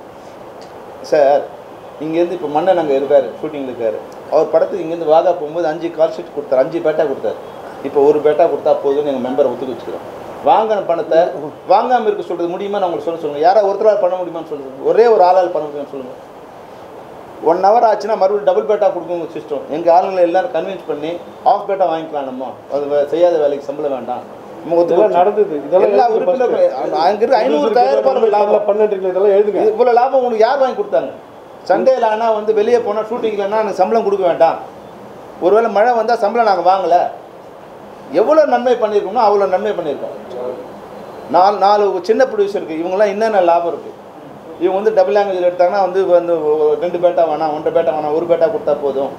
சார் இங்கேருந்து இப்போ மன்னன் அங்கே இருக்கார் ஷூட்டிங்கில் இருக்கார் அவர் படத்துக்கு இங்கேருந்து வாகா போகும்போது அஞ்சு கால் ஷீட் கொடுத்தாரு அஞ்சு பேட்டா கொடுத்தாரு இப்போ ஒரு பேட்டா கொடுத்தா போதும்னு எங்கள் மெம்பரை ஒத்துக்க வச்சுக்கிறோம் வாங்கின பணத்தை வாங்காமல் இருக்க சொல்கிறது முடியுமா நான் உங்களுக்கு சொல்ல சொல்லுங்கள் யாராவது ஒருத்தரால் பண்ண முடியுமான்னு சொல்லுங்கள் ஒரே ஒரு ஆளால் பண்ண முடியுமான்னு சொல்லுங்கள் ஒன் ஹவர் ஆச்சுன்னா மறுபடியும் டபுள் பேட்டா கொடுக்குங்க சிஸ்டம் எங்கள் ஆளுங்களை எல்லாரும் கன்வின்ஸ் பண்ணி ஆஃப் பேட்டா வாங்கிக்கலாம் நம்ம அது வே- செய்யாத வேலைக்கு சம்பளம் வேண்டாம் நம்ம ஒத்துக்க இதெல்லாம் நடந்தது இதெல்லாம் எல்லா எழுதுங்க first. உறுப்பினர்களும் அங்கே இருக்க ஐநூறு தயாரிப்பாளர்கள் லாபம் பன்னெண்டு இதெல்லாம் எழுதுங்க இது இவ்வளோ லாபம் உங்களுக்கு யார் வாங்கி கொடுத்தாங்க சண்டேல ஆனால் வந்து வெளியே போனால் ஷூட்டிங்லன்னா எனக்கு சம்பளம் கொடுக்க வேண்டாம் ஒருவேளை மழை வந்தால் சம்பளம் நாங்கள் வாங்கலை எவ்வளோ நன்மை பண்ணியிருக்கோமோ அவ்வளோ நன்மை பண்ணியிருக்கோம் நாலு நாலு சின்ன ப்ரொடியூசருக்கு இவங்கெல்லாம் என்னென்ன லாபம் இருக்குது இவங்க வந்து டபுள் லாங்குவேஜ் எடுத்தாங்கன்னா வந்து வந்து ரெண்டு பேட்டா வேணாம் ஒன்றரை பேட்டா வேணாம் ஒரு பேட்டா கொடுத்தா போதும்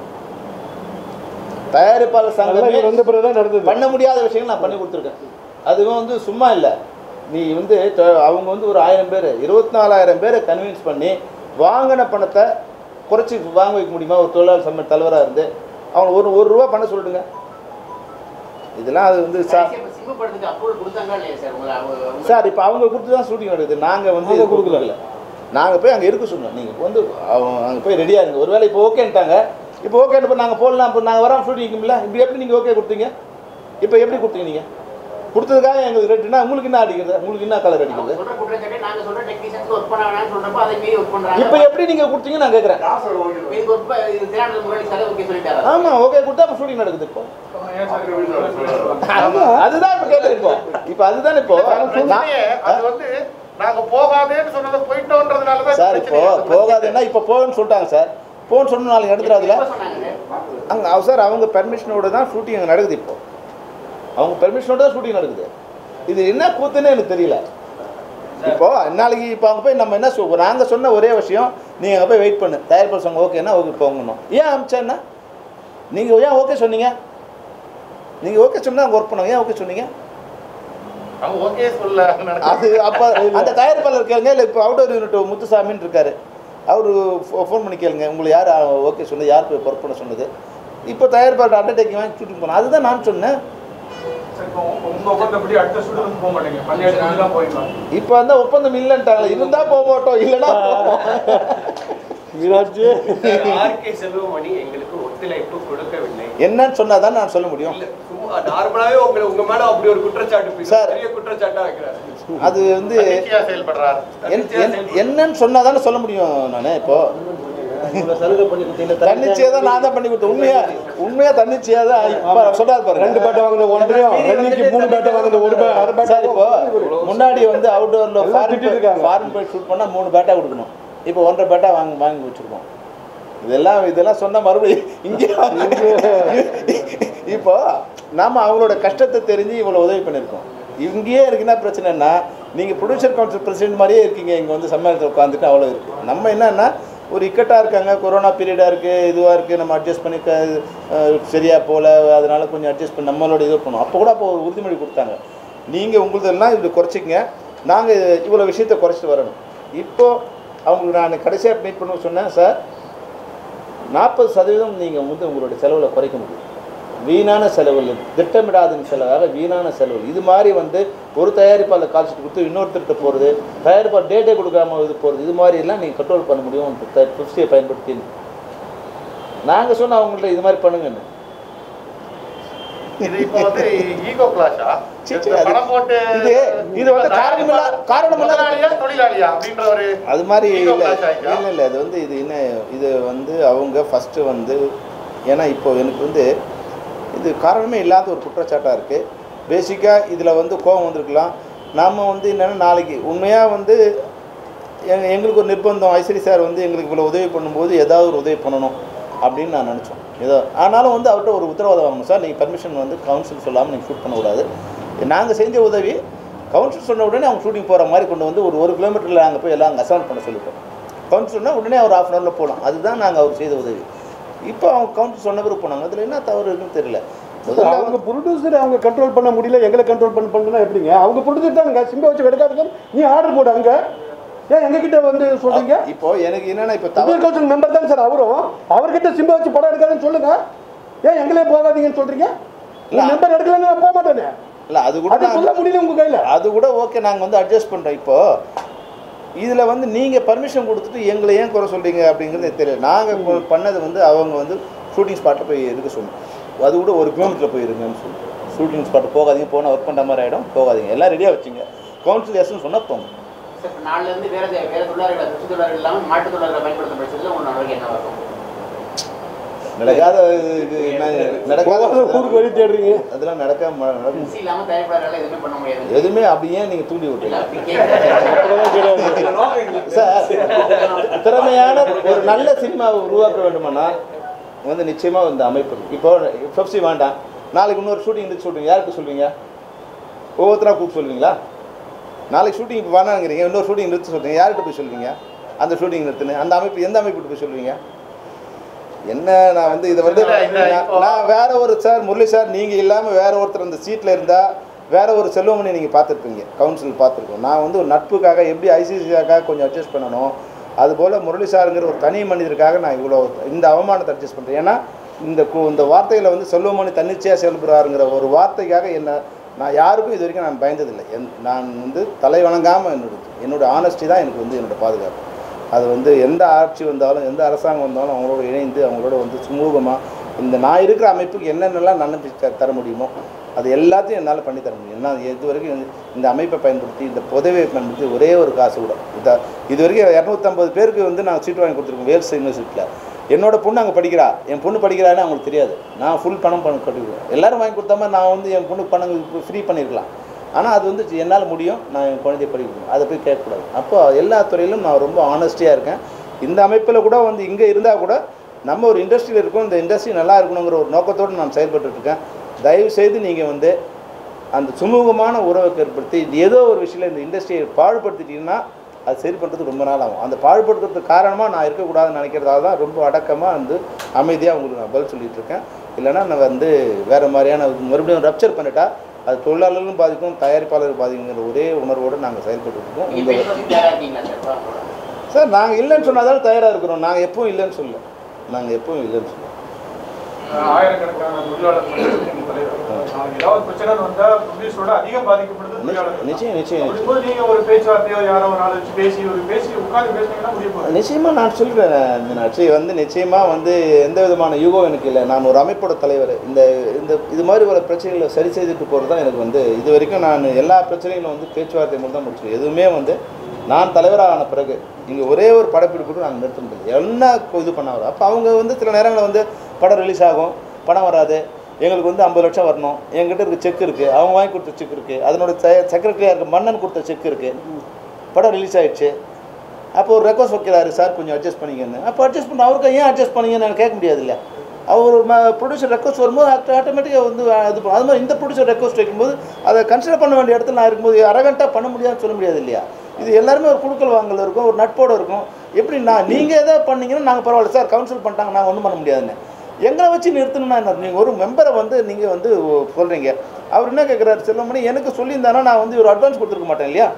தயாரிப்பாளர் அதெல்லாம் சங்கமே இவர் வந்த பிறகுதான் நடந்தது பண்ண முடியாத விஷயங்கள் நான் பண்ணி கொடுத்துருக்கேன் அதுவும் வந்து சும்மா இல்லை நீ வந்து த- அவங்க வந்து ஒரு ஆயிரம் பேர் இருபத்தி நாலாயிரம் பேரை கன்வின்ஸ் பண்ணி வாங்கின பணத்தை குறைச்சி வாங்க வைக்க முடியுமா ஒரு தொழிலாளர் சம்ம தலைவராக இருந்து அவங்க ஒரு ஒரு ரூபா பண்ண சொல்லிடுங்க இதெல்லாம் அது வந்து சார் கடைசியா இப்ப சிம்பு படத்துக்கு அப்ரூவல் கொடுத்தாங்களா இல்லையா சார் உங்களை அவங்க- அவங்க- சார் இப்போ அவங்க கொடுத்து தான் ஷூட்டிங் நடக்குது நாங்கள் வந்து நாங்க இது கொடுக்கல நாங்கள் போய் அங்கே இருக்க சொன்னோம் நீங்கள் வந்து அவங்க அங்கே போய் ரெடியாக இருங்க ஒருவேளை இப்போ ஓகேன்ட்டாங்க இப்போ ஓகே இப்போ நாங்கள் போடலாம் இப்போ நாங்கள் வரோம் ஷூட்டிங்கும்ல இப்போ எப்படி நீங்கள் ஓகே கொடுத்தீங்க இப்போ எப்படி கொடுத்தீங்க நீங்கள் கொடுத்ததுக்காக எங்களுக்கு ரேட்டுனா உங்களுக்கு என்ன அடிக்கிறது உங்களுக்கு என்ன கலர் அவங்க அடிக்கிறது சொல்ற குற்றச்சாட்டு நாங்க சொல்ற டெக்னீஷியன்ஸ் ஒர்க் பண்ண வேணாம்னு சொல்றப்ப அதை மீறி ஒர்க் பண்றாங்க இப்போ எப்படி நீங்கள் கொடுத்தீங்க நான் கேட்குறேன் யார் சார் ஓகே இப்ப இதுக்கு ஒர்க் இது திராண்டல் முன்னாடி சார் ஓகே சொல்லிட்டாரா ஆமாம் ஓகே கொடுத்தா இப்போ ஷூட்டிங் நடக்குது இப்போ ஏன் சார் ஆமாம் அதுதான் இப்போ கேட்குறேன் இப்போ இப்போ அதுதான் இப்போ நான் பிரச்சனையே அது வந்து நாங்க போகாதேன்னு சொன்னதை போயிட்டோன்றதுனால தான் சார் இப்போ போகாதுன்னா இப்போ போகணும்னு சொல்லிட்டாங்க சார் போகணும்னு சொன்ன நாளைக்கு எடுத்துடாதுல எப்ப சொன்னாங்க அங்கே அவ சார் அவங்க பெர்மிஷனோட தான் ஷூட்டிங் அங்கே நடக்குது இப்போ அவங்க பெர்மிஷனோட தான் ஷூட்டிங் நடக்குது இது என்ன கூத்துன்னு எனக்கு தெரியல இப்போ நாளைக்கு இப்போ அங்கே போய் நம்ம என்ன சொல் நாங்கள் சொன்ன ஒரே விஷயம் நீங்கள் அங்கே போய் வெயிட் பண்ணு தயாரிப்பாளர் சங்கம் ஓகேன்னா ஓகே போங்கணும் ஏன் அமிச்சேன்னா நீங்கள் ஏன் ஓகே சொன்னீங்க நீங்கள் ஓகே சொன்னா அங்கே ஒர்க் பண்ணாங்க ஏன் ஓகே சொன்னீங்க அவங்க ஓகே சொல்ல அது அப்போ அந்த தயாரிப்பாளர் கேளுங்க இல்லை இப்போ அவுட்டோர் யூனிட் முத்துசாமின்னு இருக்காரு அவர் ஃபோன் பண்ணி கேளுங்க உங்களை யார் ஓகே சொன்னது யார் போய் ஒர்க் பண்ண சொன்னது இப்போ தயாரிப்பாளர் அண்டர்டேக்கிங் வாங்கி ஷூட்டிங் போனோம் அதுதான் நான் சொன்னேன் சார் இப்போ உங்க ஒப்பந்தப்படி அடுத்த ஷூட்டுக்கு போக மாட்டீங்க பஞ்சாயத்து தான் போயிடலாம் இப்போ அந்த ஒப்பந்தம் இல்லைன்ட்டாங்களே இருந்தா போக மாட்டோம் இல்லைன்னா போவோம். மீனாட்சி ஆர்கே செல்வமணி எங்களுக்கு ஒத்துழைப்பு கொடுக்கவில்லை என்னன்னு சொன்னாதான் நான் சொல்ல முடியும் இல்ல சும்மா நார்மலாவே உங்களை உங்க மேல அப்படி ஒரு குற்றச்சாட்டு போய் சார். பெரிய குற்றச்சாட்டா வைக்கிறாரு அது வந்து தன்னிச்சையா செயல்படுறார் என்- என்- என்னன்னு சொன்னாதானே சொல்ல முடியும் நான் இப்போ தன்னிச்சையா தான் நான் தான் பண்ணி கொடுத்தேன் உண்மையா உண்மையா தன்னிச்சையா தான் இப்போ சொல்றாரு பாருங்க ரெண்டு பேட்டை வாங்கின ஒன்றையும் ரெண்டுக்கு மூணு பேட்டை வாங்கின ஒரு பே- அரை பேட்டை சார் இப்போ முன்னாடி வந்து அவுட்டோர்ல எல்லாம் ஃபாரின் திட்டிட்டு இருக்காங்க. ஃபாரின் போய் ஷூட் பண்ணா மூணு பேட்டா கொடுக்கணும் இப்போ ஒன்றரை பேட்டா வாங்கி வாங்கி வச்சுருக்கோம் இதெல்லாம் இதெல்லாம் சொன்ன மறுபடியும் இங்கே இப்போ நாம் அவங்களோட கஷ்டத்தை தெரிஞ்சு இவ்வளோ உதவி பண்ணியிருக்கோம் இங்கேயே இருக்குன்னா பிரச்சனைன்னா நீங்கள் ப்ரொடியூசர் கவுன்சில் பிரசிடென்ட் மாதிரியே இருக்கீங்க இங்கே வந்து சம்மேளனத்தில் உட்காந்துட்டு அவ்வளோ இருக்குது நம்ம என்னன்னா ஒரு இக்கட்டாக இருக்காங்க கொரோனா பீரியடாக இருக்குது இதுவாக இருக்குது நம்ம அட்ஜஸ்ட் பண்ணி க அஹ் சரியாக போகல அதனால கொஞ்சம் அட்ஜஸ்ட் பண்ணி நம்மளோட இது பண்ணுவோம் அப்போ கூட அப்போ ஒரு உறுதிமொழி கொடுத்தாங்க நீங்கள் உங்களுதெல்லாம் இப்படி குறைச்சிக்கங்க நாங்கள் இவ்வளோ விஷயத்தை குறைச்சிட்டு வரணும் இப்போது அவங்களுக்கு நான் கடைசியாக மீட் பண்ண சொன்னேன் சார் நாற்பது சதவீதம் நீங்கள் வந்து உங்களுடைய செலவில் குறைக்க முடியும் வீணான செலவுகள் திட்டமிடாத செலவாக வீணான செலவு இது மாதிரி வந்து ஒரு தயாரிப்பாளர் கால்ஷீட் கொடுத்து இன்னொருத்தர்கிட்ட போகிறது தயாரிப்பாளர் டேட்டே கொடுக்காம இது போகிறது இது மாதிரி எல்லாம் நீங்கள் கண்ட்ரோல் பண்ண முடியும் ஃபிஃப்டியை பயன்படுத்தி நாங்கள் சொன்னோம் அவங்கள்ட்ட இது மாதிரி பண்ணுங்கன்னு இது இப்போ வந்து ஈகோ கிளாஷா சீ, சீ, அது- பணம் போட்டு இது இது வந்து காரணமில்லா காரணமில்லா முதலாளியா தொழிலாளியா அப்படின்ற ஒரு அது மாதிரி ego இல்லை clash ஆயிடுச்சா? இல்லை இல்லை அது வந்து இது என்ன இது வந்து அவங்க ஃபஸ்ட்டு வந்து ஏன்னா இப்போ எனக்கு வந்து இது காரணமே இல்லாத ஒரு குற்றச்சாட்டாக இருக்குது பேசிக்காக இதில் வந்து கோபம் வந்திருக்கலாம் நாம் வந்து என்னென்னா நாளைக்கு உண்மையாக வந்து எங்க எங்களுக்கு ஒரு நிர்பந்தம் ஐஸ்வரி சார் வந்து எங்களுக்கு இவ்வளோ உதவி பண்ணும்போது ஏதாவது ஒரு உதவி பண்ணணும் அப்படின்னு நான் நினச்சோம் ஏதோ ஆனாலும் வந்து அவர்கிட்ட ஒரு உத்தரவாதம் வாங்கணும் சார் நீங்கள் பர்மிஷன் வந்து கவுன்சில் சொல்லாமல் நீங்கள் ஷூட் பண்ணக்கூடாது நாங்கள் செஞ்ச உதவி கவுன்சில் சொன்ன உடனே அவங்க ஷூட்டிங் போகிற மாதிரி கொண்டு வந்து ஒரு ஒரு கிலோமீட்டரில் நாங்கள் போய் எல்லாம் அங்கே அசௌண்ட் பண்ண சொல்லிட்டோம் கவுன்சில் சொன்னால் உடனே ஒரு ஆஃப் அன் ஹவரில் போகலாம் அதுதான் நாங்கள் அவர் செய்த உதவி இப்போ அவங்க கவுன்சில் சொன்ன பிறகு போனாங்க அதில் என்ன தவறு இருக்குன்னு தெரியல முதல்ல அவங்க ப்ரொடியூசர் அவங்க கண்ட்ரோல் பண்ண முடியல எங்களை கண்ட்ரோல் பண்ண பண்ணா எப்படிங்க அவங்க ப்ரொடியூசர் தாங்க சிம்பை வச்சு எடுக்காதுங்க நீ ஆர்டர் போடு அங்க ஏன் எங்ககிட்ட வந்து சொல்றீங்க இப்போ எனக்கு என்னன்னா இப்போ தமிழ் தவறு கவுன்சில் மெம்பர் தான் சார் அவரும் அவர்கிட்ட சிம்பை வச்சு படம் எடுக்காதுன்னு சொல்லுங்க ஏன் எங்களே போகாதீங்கன்னு சொல்றீங்க இல்ல. மெம்பர் எடுக்கலன்னு நான் போக மாட்டேனே இல்லை அது கூட அது நான் சொல்ல முடியல உங்க கையில அது கூட ஓகே நாங்கள் வந்து அட்ஜஸ்ட் பண்ணுறோம் இப்போ இதில் வந்து நீங்கள் பர்மிஷன் கொடுத்துட்டு எங்களை ஏன் குறை சொல்கிறீங்க அப்படிங்கிறது எனக்கு தெரியல நாங்கள் பண்ணது வந்து அவங்க வந்து ஷூட்டிங் ஸ்பாட்டில் போய் இருக்க சொன்னோம் அது கூட ஒரு கிலோமீட்டரில் போய் இருங்கன்னு சொல்லி ஷூட்டிங் ஸ்பாட் போகாதீங்க போனால் ஒர்க் பண்ணுற மாதிரி ஆகிடும் போகாதீங்க எல்லாம் ரெடியாக வச்சுங்க கவுன்சில் எஸ்ன்னு சொன்னால் போங்க சார் இப்ப நாலுல இருந்து வேற வேற தொழிலாளர்களை கிறிஸ்து தொழிலாளர்கள் இல்லாமல் மாட்டு தொழிலாளர்களை பயன்படுத்தும் பட்சத்தில் உங்க நடவடிக்கை என்ன இருக்கும் நடக்காத இது என்ன நடக்காத போகாத ஊருக்கு வழி தேடுறீங்க அதெல்லாம் நடக்காம நடக்கும் கிறிஸ்து இல்லாமல் தயாரிப்பாளர்களால் எதுவுமே பண்ண முடியாது எதுவுமே அப்படியே நீங்கள் தூண்டி இல்ல, விட்டுருங்க அப்படி கேட்க சார் திறமையான ஒரு நல்ல சினிமாவை உருவாக்க வேண்டுமானா வந்து நிச்சயமாக இந்த அமைப்பு இருக்கு. இப்போ பெப்சி வேண்டாம் நாளைக்கு இன்னொரு ஷூட்டிங் இருந்து சொல்றீங்க யாருக்கு சொல்வீங்க ஒவ்வொருத்தராக கூப்பிட்டு சொல்லுவீங்களா நாளைக்கு ஷூட்டிங் இப்போ வேணாங்கிறீங்க இன்னொரு ஷூட்டிங் நிறுத்த சொல்றீங்க யார்கிட்ட போய் சொல்லுவீங்க அந்த ஷூட்டிங் நிறுத்துன்னு அந்த அமைப்பு எந்த அமைப்பு போய் சொல்லுவீங்க என்ன நான் வந்து இதை வந்து இல்ல, இல்ல, நான் இப்போ- நான் வேற ஒரு சார் முரளி சார் நீங்கள் இல்லாமல் வேற ஒருத்தர் அந்த சீட்டில் இருந்தால் வேற ஒரு செல்வமணி நீங்கள் பார்த்துருப்பீங்க கவுன்சில் பார்த்துருக்கோம் நான் வந்து ஒரு நட்புக்காக எப்படி ஐசிசிக்காக கொஞ்சம் அட்ஜஸ்ட் பண்ணணும் அதுபோல் முரளி சாருங்கிற ஒரு தனி மனிதருக்காக நான் இவ்வளோ இந்த அவமானத்தை அட்ஜஸ்ட் பண்ணுறேன் ஏன்னா இந்த கு- இந்த வார்த்தையில் வந்து செல்வமணி தன்னிச்சையாக செயல்படுறாருங்கிற ஒரு வார்த்தைக்காக என்ன நான் யாருக்கும் இது வரைக்கும் நான் பயந்ததில்லை என் நான் வந்து தலை வணங்காமல் என்னோட என்னோட ஆனஸ்டி தான் எனக்கு வந்து என்னோட பாதுகாப்பு அது வந்து எந்த ஆட்சி வந்தாலும் எந்த அரசாங்கம் வந்தாலும் அவங்களோட இணைந்து அவங்களோட வந்து சுமூகமாக இந்த நான் இருக்கிற அமைப்புக்கு என்னென்னலாம் நன்மை த- தர முடியுமோ அது எல்லாத்தையும் என்னால் பண்ணி தர முடியும் ஏன்னா இது வரைக்கும் இந்த- இந்த அமைப்பை பயன்படுத்தி இந்த புதவியை பயன்படுத்தி ஒரே ஒரு காசு கூட இந்த இது வரைக்கும் இரநூத்தம்பது பேருக்கு வந்து நான் சீட் வாங்கி கொடுத்துருக்கோம் வேல்ஸ் யூனிவர்சிட்டியில் என்னோட பொண்ணு அங்கே படிக்கிறா என் பொண்ணு படிக்கிறான்னு அவங்களுக்கு தெரியாது நான் ஃபுல் பணம் பண்ண கட்டிடுவேன் எல்லாரும் வாங்கி கொடுத்தாம நான் வந்து என் பொண்ணுக்கு பணம் ஃப்ரீ பண்ணியிருக்கலாம் ஆனால் அது வந்து என்னால் முடியும் நான் என் குழந்தைய படிக்கணும் அதை போய் கேட்கக்கூடாது அப்போ எல்லா துறையிலும் நான் ரொம்ப ஆனஸ்டியாக இருக்கேன் இந்த அமைப்பில் கூட வந்து இங்கே இருந்தால் கூட நம்ம ஒரு இண்டஸ்ட்ரியில் இருக்கோம் இந்த இண்டஸ்ட்ரி நல்லா இருக்கணுங்கிற ஒரு நோக்கத்தோடு நான் செயல்பட்டுட்டு இருக்கேன் தயவு செய்து நீங்கள் வந்து அந்த சுமூகமான உறவை ஏற்படுத்தி இது ஏதோ ஒரு விஷயத்தில் இந்த இண்டஸ்ட்ரியை பாழ்படுத்திட்டீங்கன்னா அது சரி பண்ணுறதுக்கு ரொம்ப நாள் ஆகும் அந்த பாழ்படுத்துறதுக்கு காரணமாக நான் இருக்கக்கூடாதுன்னு நினைக்கிறதால தான் ரொம்ப அடக்கமாக வந்து அமைதியாக உங்களுக்கு நான் பதில் சொல்லிட்டு இருக்கேன் இல்லைன்னா நான் வந்து வேறு மாதிரியான மறுபடியும் ரப்சர் பண்ணிட்டா அது தொழிலாளர்களும் பாதிக்கும் தயாரிப்பாளர்கள் பாதிக்குங்கிற ஒரே உணர்வோடு நாங்கள் செயல்பட்டு இருக்கோம் நீங்க இந்த பேசுறதுக்கு தயாரா இருக்கீங்களா சார் பா- சார் நாங்கள் இல்லைன்னு சொன்னாதான் தயாராக இருக்கிறோம் நாங்கள் எப்பவும் இல்லைன்னு சொல்லல நாங்கள் எப்பவும் இல்லைன்னு சொல்லல ஆயிரக்கணக்கான தொழிலாளர்கள் எங்க தலைவர் நாளைக்கு ஏதாவது பிரச்சனை வந்தா ப்ரொடியூசரோட அதிகம் பாதிக்கப்படுது தொழிலாளர்கள் நிச்சயம் நிச்சயம் அப்படிங்கும்போது நீங்க ஒரு பேச்சுவார்த்தையோ யாரோ ஒரு ஆள் வச்சு பேசி ஒரு பேசி உட்கார்ந்து பேசுனீங்கன்னா முடிய போகுது நிச்சயமாக நான் சொல்கிறேன் மீனாட்சி வந்து நிச்சயமாக வந்து எந்த விதமான யூகோ எனக்கு இல்லை நான் ஒரு அமைப்போட தலைவர் இந்த இந்த இது மாதிரி ஒரு பிரச்சனைகளை சரி செய்துட்டு போகிறது தான் எனக்கு வந்து இது வரைக்கும் நான் எல்லா பிரச்சனைகளும் வந்து பேச்சுவார்த்தை மூலம் தான் முடிச்சிருக்கேன் எதுவுமே வந்து நான் தலைவரான பிறகு இங்கே ஒரே ஒரு படப்பிடிப்பு கூட நாங்கள் நிறுத்த முடியாது என்ன இது பண்ண வரும் அப்போ அவங்க வந்து சில நேரங்களில் வந்து படம் ரிலீஸ் ஆகும் படம் வராது எங்களுக்கு வந்து ஐம்பது லட்சம் வரணும் என்கிட்ட இருக்க செக் இருக்குது அவங்க வாங்கி கொடுத்த செக் இருக்குது அதனோட செக்ரட்டரியாக இருக்க மன்னன் கொடுத்த செக் இருக்குது படம் ரிலீஸ் ஆயிடுச்சு அப்போ ஒரு ரெக்வஸ்ட் வைக்கிறாரு சார் கொஞ்சம் அட்ஜஸ்ட் பண்ணிக்கன்னு அப்போ அட்ஜஸ்ட் பண்ண அவருக்கு ஏன் அட்ஜஸ்ட் பண்ணீங்கன்னு நான் கேட்க முடியாது இல்லையா அவர் ப்ரொடியூசர் ரெக்வஸ்ட் வரும்போது ஆட்டோமேட்டிக்காக வந்து இது பண்ணும் அது மாதிரி இந்த ப்ரொடியூசர் ரெக்வஸ்ட் வைக்கும்போது அதை கன்சிடர் பண்ண வேண்டிய இடத்துல நான் இருக்கும்போது அரகண்ட்டாக பண்ண முடியாதுன்னு சொல்ல முடியாது இல்லையா இது எல்லாருமே ஒரு குழுக்கள் வாங்கல இருக்கும் ஒரு நட்போடு இருக்கும் எப்படி நான் நீங்கள் எதாவது பண்ணீங்கன்னா நாங்கள் பரவாயில்ல சார் கவுன்சில் பண்ணிட்டாங்க நாங்கள் ஒன்றும் பண்ண முடியாதுன்னு எங்களை வச்சு நிறுத்தணும்னா என்ன நீங்கள் ஒரு மெம்பரை வந்து நீங்கள் வந்து சொல்கிறீங்க அவர் என்ன கேட்குறாரு செல்வமணி எனக்கு சொல்லியிருந்தானா நான் வந்து ஒரு அட்வான்ஸ் கொடுத்துருக்க மாட்டேன் இல்லையா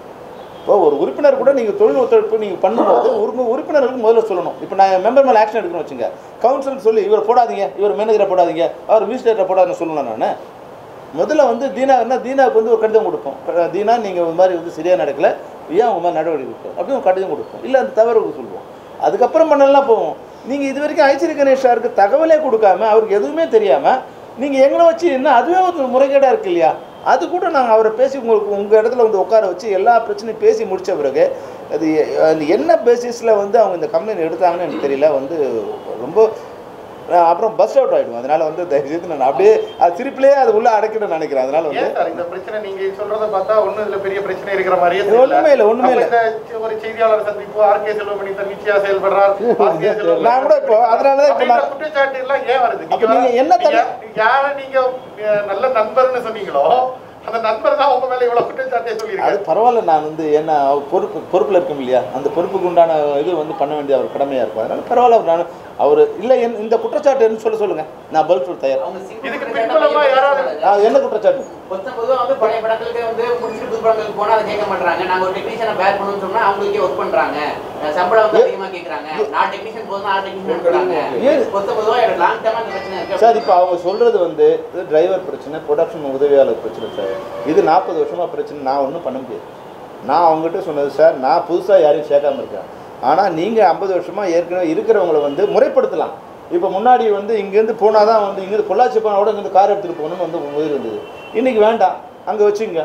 இப்போ ஒரு உறுப்பினர் கூட நீங்கள் தொழில் ஒத்துழைப்பு நீங்கள் பண்ணும்போது ஒரு உறுப்பினர்களுக்கு முதல்ல சொல்லணும் இப்போ நான் மெம்பர் மேலே ஆக்ஷன் எடுக்கணும் வச்சுங்க கவுன்சில் சொல்லி இவர் போடாதீங்க இவர் மேனேஜரை போடாதீங்க அவர் மினிஸ்டரை போடாதுன்னு சொல்லணும் நான் முதல்ல வந்து தீனான்னா தீனாவுக்கு வந்து ஒரு கடிதம் கொடுப்போம் க- தீனா நீங்கள் இது மாதிரி வந்து சரியாக நடக்கல ஏன் உங்கள் மாதிரி நடவடிக்கை கொடுப்போம் அப்படின்னு ஒரு கடிதம் கொடுப்போம் இல்லை அந்த தவறு சொல்லுவோம் அதுக்கப்புறம் பண்ணலாம் போவோம் நீங்கள் இது வரைக்கும் ஐஸ்வரி கணேஷாருக்கு தகவலே கொடுக்காம அவருக்கு எதுவுமே தெரியாமல் நீங்கள் எங்களை வச்சு என்ன அதுவே ஒரு முறைகேடாக இருக்கு இல்லையா அது கூட நாங்கள் அவரை பேசி உங்களுக்கு உங்கள் இடத்துல வந்து உட்கார வச்சு எல்லா பிரச்சனையும் பேசி முடிச்ச பிறகு அது அது என்ன பேசிஸில் வந்து அவங்க இந்த கம்ப்ளைண்ட் எடுத்தாங்கன்னு எனக்கு தெரியல வந்து ரொம்ப நான் அப்புறம் பஸ் அவுட் ஆகிடும் அதனால வந்து தயவுசெய்து நான் அப்படியே அது சிரிப்பிலே அது உள்ள அடைக்கணும்னு நினைக்கிறேன் அதனால வந்து ஏன் சார் இந்த பிரச்சனை நீங்க சொல்றத பார்த்தா ஒண்ணும் இதுல பெரிய பிரச்சனை இருக்கிற மாதிரியே இது ஒண்ணுமே இல்ல, ஒண்ணுமே இல்ல. அப்ப இந்த ஒரு செய்தியாளர் சந்திப்பு ஆர் கே செல்வமணி தன்னிச்சையா செயல்படுறார் ஆர் கே செல்வமணி நான் கூட இப்போ அதனால தான் இப்போ அப்படின்ற நான் குற்றச்சாட்டு எல்லாம் ஏன் வருது அப்ப நீங்க என்ன தள்ளி- நீங்க யாரை நீங்க அஹ், நல்ல நண்பர்னு சொன்னீங்களோ அந்த நண்பர் தான் உங்க மேல இவ்வளவு குற்றச்சாட்டே அது சொல்லியிருக்காரு பரவாயில்ல நான் வந்து என்ன அவர் பொறுப்பு பொறுப்பில் இருக்கும் இல்லையா அந்த பொறுப்புக்கு உண்டான இது வந்து பண்ண வேண்டிய அவர் கடமையாக இருக்கும் அதனால பரவாயில்ல அவர் நான் அவர் இல்லை என் இந்த குற்றச்சாட்டு என்ன சொல்ல சொல்லுங்க நான் பதில் சொல்ல தயார் அவங்க simple இதுக்கு குற்றச்சாட்டை பின்புலமா யாராவது- மையப்படுத்துறாங்க. ஆ, என்ன குற்றச்சாட்டு மொத்த பொதுவா வந்து பழைய படங்களுக்கு வந்து முடிச்சுட்டு புது படங்களுக்கு போனா அதை கேட்க மாட்டாங்க நாங்க ஒரு டெக்னீஷியனை பேர் பண்ணணும்னு சொன்னா அவங்களுக்கே ஒர்க் பண்றாங்க அஹ் சம்பளம் வந்து அதிகமா கேக்குறாங்க நான் டெக்னீஷியன் போதும் நான் டெக்னீஷியன் பண்றாங்க ஏன்? மொத்த பொதுவா எனக்கு லாங் டேமா இந்த பிரச்சனை இருக்கு சார் இப்போ அவங்க சொல்கிறது வந்து இது டிரைவர் பிரச்சனை ப்ரொடக்ஷன் உதவியாளர் பிரச்சனை சார் இது நாற்பது வருஷமாக பிரச்சனை நான் ஒன்றும் பண்ண முடியாது நான் அவங்ககிட்ட சொன்னது சார் நான் புதுசாக யாரையும் சேர்க்காம இருக்கேன் ஆனால் நீங்கள் ஐம்பது வருஷமாக ஏற்கனவே இருக்கிறவங்கள வந்து முறைப்படுத்தலாம் இப்போ முன்னாடி வந்து இங்கேருந்து போனால் தான் வந்து இங்கேருந்து பொள்ளாச்சி போனால் கூட இங்கேருந்து கார் எடுத்துகிட்டு போகணும்னு வந்து உயிர் இருந்தது இன்றைக்கி வேண்டாம் அங்கே வச்சுங்க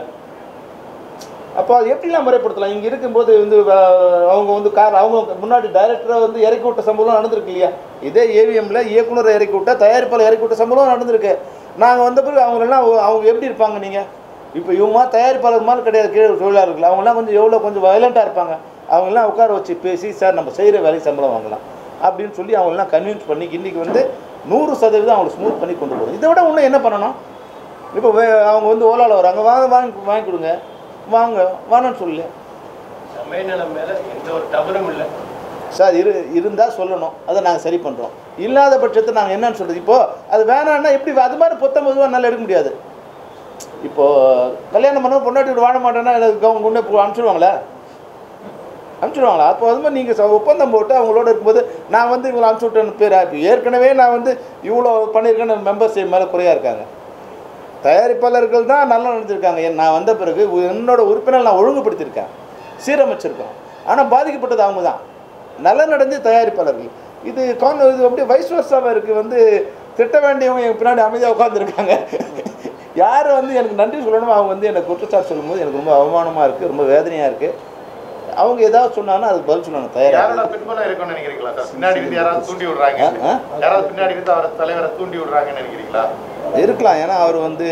அப்போ அது எப்படிலாம் முறைப்படுத்தலாம் இங்கே இருக்கும்போது வந்து அஹ், அவங்க வந்து கார் அவங்க முன்னாடி டைரக்டரை வந்து இறக்கி விட்ட சம்பவம் நடந்திருக்கு இல்லையா இதே ஏவிஎம்ல இயக்குனரை இறக்கி விட்டா தயாரிப்பாளர் இறக்கி விட்ட சம்பவம் நடந்திருக்கு நாங்கள் வந்த பிறகு அவங்களெல்லாம் அவங்க எப்படி இருப்பாங்க நீங்கள் இப்போ இவங்க தயாரிப்பாளர் மாதிரி கிடையாது கீழே தொழிலாளர்கள் அவங்களாம் கொஞ்சம் எவ்வளோ கொஞ்சம் வயலண்ட்டாக இருப்பாங்க அவங்கெல்லாம் உட்கார வச்சு பேசி சார் நம்ம செய்கிற வேலைக்கு சம்பளம் வாங்கலாம் அப்படின்னு சொல்லி அவங்களெல்லாம் கன்வின்ஸ் பண்ணி இன்றைக்கி வந்து நூறு சதவீதம் அவங்களை ஸ்மூத் பண்ணி கொண்டு போகணும் இதை விட இன்னும் என்ன பண்ணணும் இப்போ வே- அவங்க வந்து ஓலாவில் வராங்க வாங்க வாங்கி வாங்கி கொடுங்க வாங்க வாங்கன்னு சொல்லு சமயநலம் மேல எந்த ஒரு தவறும் இல்லை சார் இரு இருந்தால் சொல்லணும் அதை நாங்கள் சரி பண்ணுறோம் இல்லாத பட்சத்தை நாங்கள் என்னன்னு சொல்கிறது இப்போது அது வேணான்னா எப்படி அது மாதிரி பொத்தம் பொதுவாக நல்லா எடுக்க முடியாது இப்போது கல்யாணம் பண்ண பொண்டாட்டி வீடு வாழ மாட்டேன்னா எனக்கு அவங்க கொண்டு போய் அனுப்பிச்சிடுவாங்களே அனுப்பிச்சிடுவாங்களா அப்போ அது மாதிரி நீங்கள் ஒப்பந்தம் போட்டு அவங்களோட இருக்கும்போது நான் வந்து இவங்களை அனுப்பிச்சி விட்டேன்னு பேர் இப்போ ஏற்கனவே நான் வந்து இவ்வளோ பண்ணியிருக்கேன்னு மெம்பர்ஸ் மேலே குறையாக இருக்காங்க தயாரிப்பாளர்கள் தான் நல்லா நடந்திருக்காங்க என் நான் வந்த பிறகு உ- என்னோட உறுப்பினர் நான் ஒழுங்குபடுத்தியிருக்கேன் சீரமைச்சிருக்கேன் ஆனால் பாதிக்கப்பட்டது அவங்க தான் நல்லா நடந்து தயாரிப்பாளர்கள் இது கான் இது அப்படியே வயசு வருஷமாக இருக்குது வந்து திட்ட வேண்டியவங்க என் பின்னாடி அமைதியாக உட்காந்துருக்காங்க யார் வந்து எனக்கு நன்றி சொல்லணுமோ அவங்க வந்து எனக்கு குற்றச்சாட்டு சொல்லும்போது எனக்கு ரொம்ப அவமானமாக இருக்குது ரொம்ப வேதனையாக இருக்குது அவங்க ஏதாவது சொன்னாங்கன்னா அதுக்கு பதில் சொல்லணும் யாரோட தயாராக பின்புலம் இருக்கும்னு நினைக்கிறீங்களா சார் பின்னாடி இருந்து யாராவது தூண்டி விடுறாங்க ஆ? யாராவது பின்னாடி இருந்து அவரை தலைவரை தூண்டி விடுறாங்கன்னு நினைக்கிறீங்களா இருக்கலாம் ஏன்னா அவர் வந்து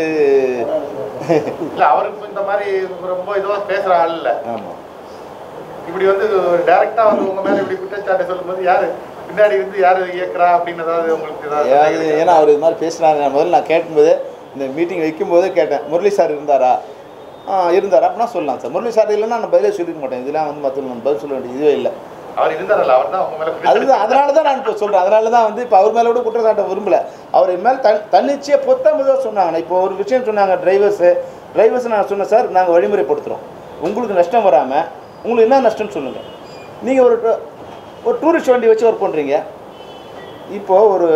இல்ல அவருக்கு இந்த மாதிரி ரொம்ப இதுவா பேசுற ஆள் இல்ல ஆமாம் இப்படி வந்து டைரக்டா வந்து உங்க மேல இப்படி குற்றச்சாட்டு சொல்லும்போது யாரு பின்னாடி இருந்து யாரு இயக்குறா அப்படின்னு ஏதாவது உங்களுக்கு ஏதாவது ஏதாவது சந்தேகம் ஏன்னா அவர் இது மாதிரி பேசுனாரு நான் முதல்ல நான் கேட்கும்போது இந்த மீட்டிங் வைக்கும்போதே கேட்டேன் முரளி சார் இருந்தாரா ஆ இருந்தார் அப்படின்னா சொல்லலாம் சார் முரளி சார் இல்லைன்னா நான் பதிலே சொல்லிக்க மாட்டேன் இதெல்லாம் வந்து மற்ற நான் பதில் சொல்ல வேண்டிய இதுவே இல்லை அவர் இருந்தாரல்ல அவர் தான் உங்க மேல குற்றச்சாட்டு அதுதான் அதனால தான் நான் இப்போ சொல்கிறேன் அதனால தான் வந்து இப்போ அவர் மேலே கூட குற்றச்சாட்ட விரும்பல அவர் என் மேலே தன் தன்னிச்சையாக பொத்தாமதாக சொன்னாங்க இப்போ ஒரு விஷயம் சொன்னாங்க டிரைவர்ஸு டிரைவர்ஸ் நான் சொன்னேன் சார் நாங்கள் வழிமுறைப்படுத்துகிறோம் உங்களுக்கு நஷ்டம் வராமல் உங்களுக்கு என்ன நஷ்டம்னு சொல்லுங்கள் நீங்கள் ஒரு டு- ஒரு டூரிஸ்ட் வண்டி வச்சு ஒர்க் பண்ணுறீங்க இப்போது ஒரு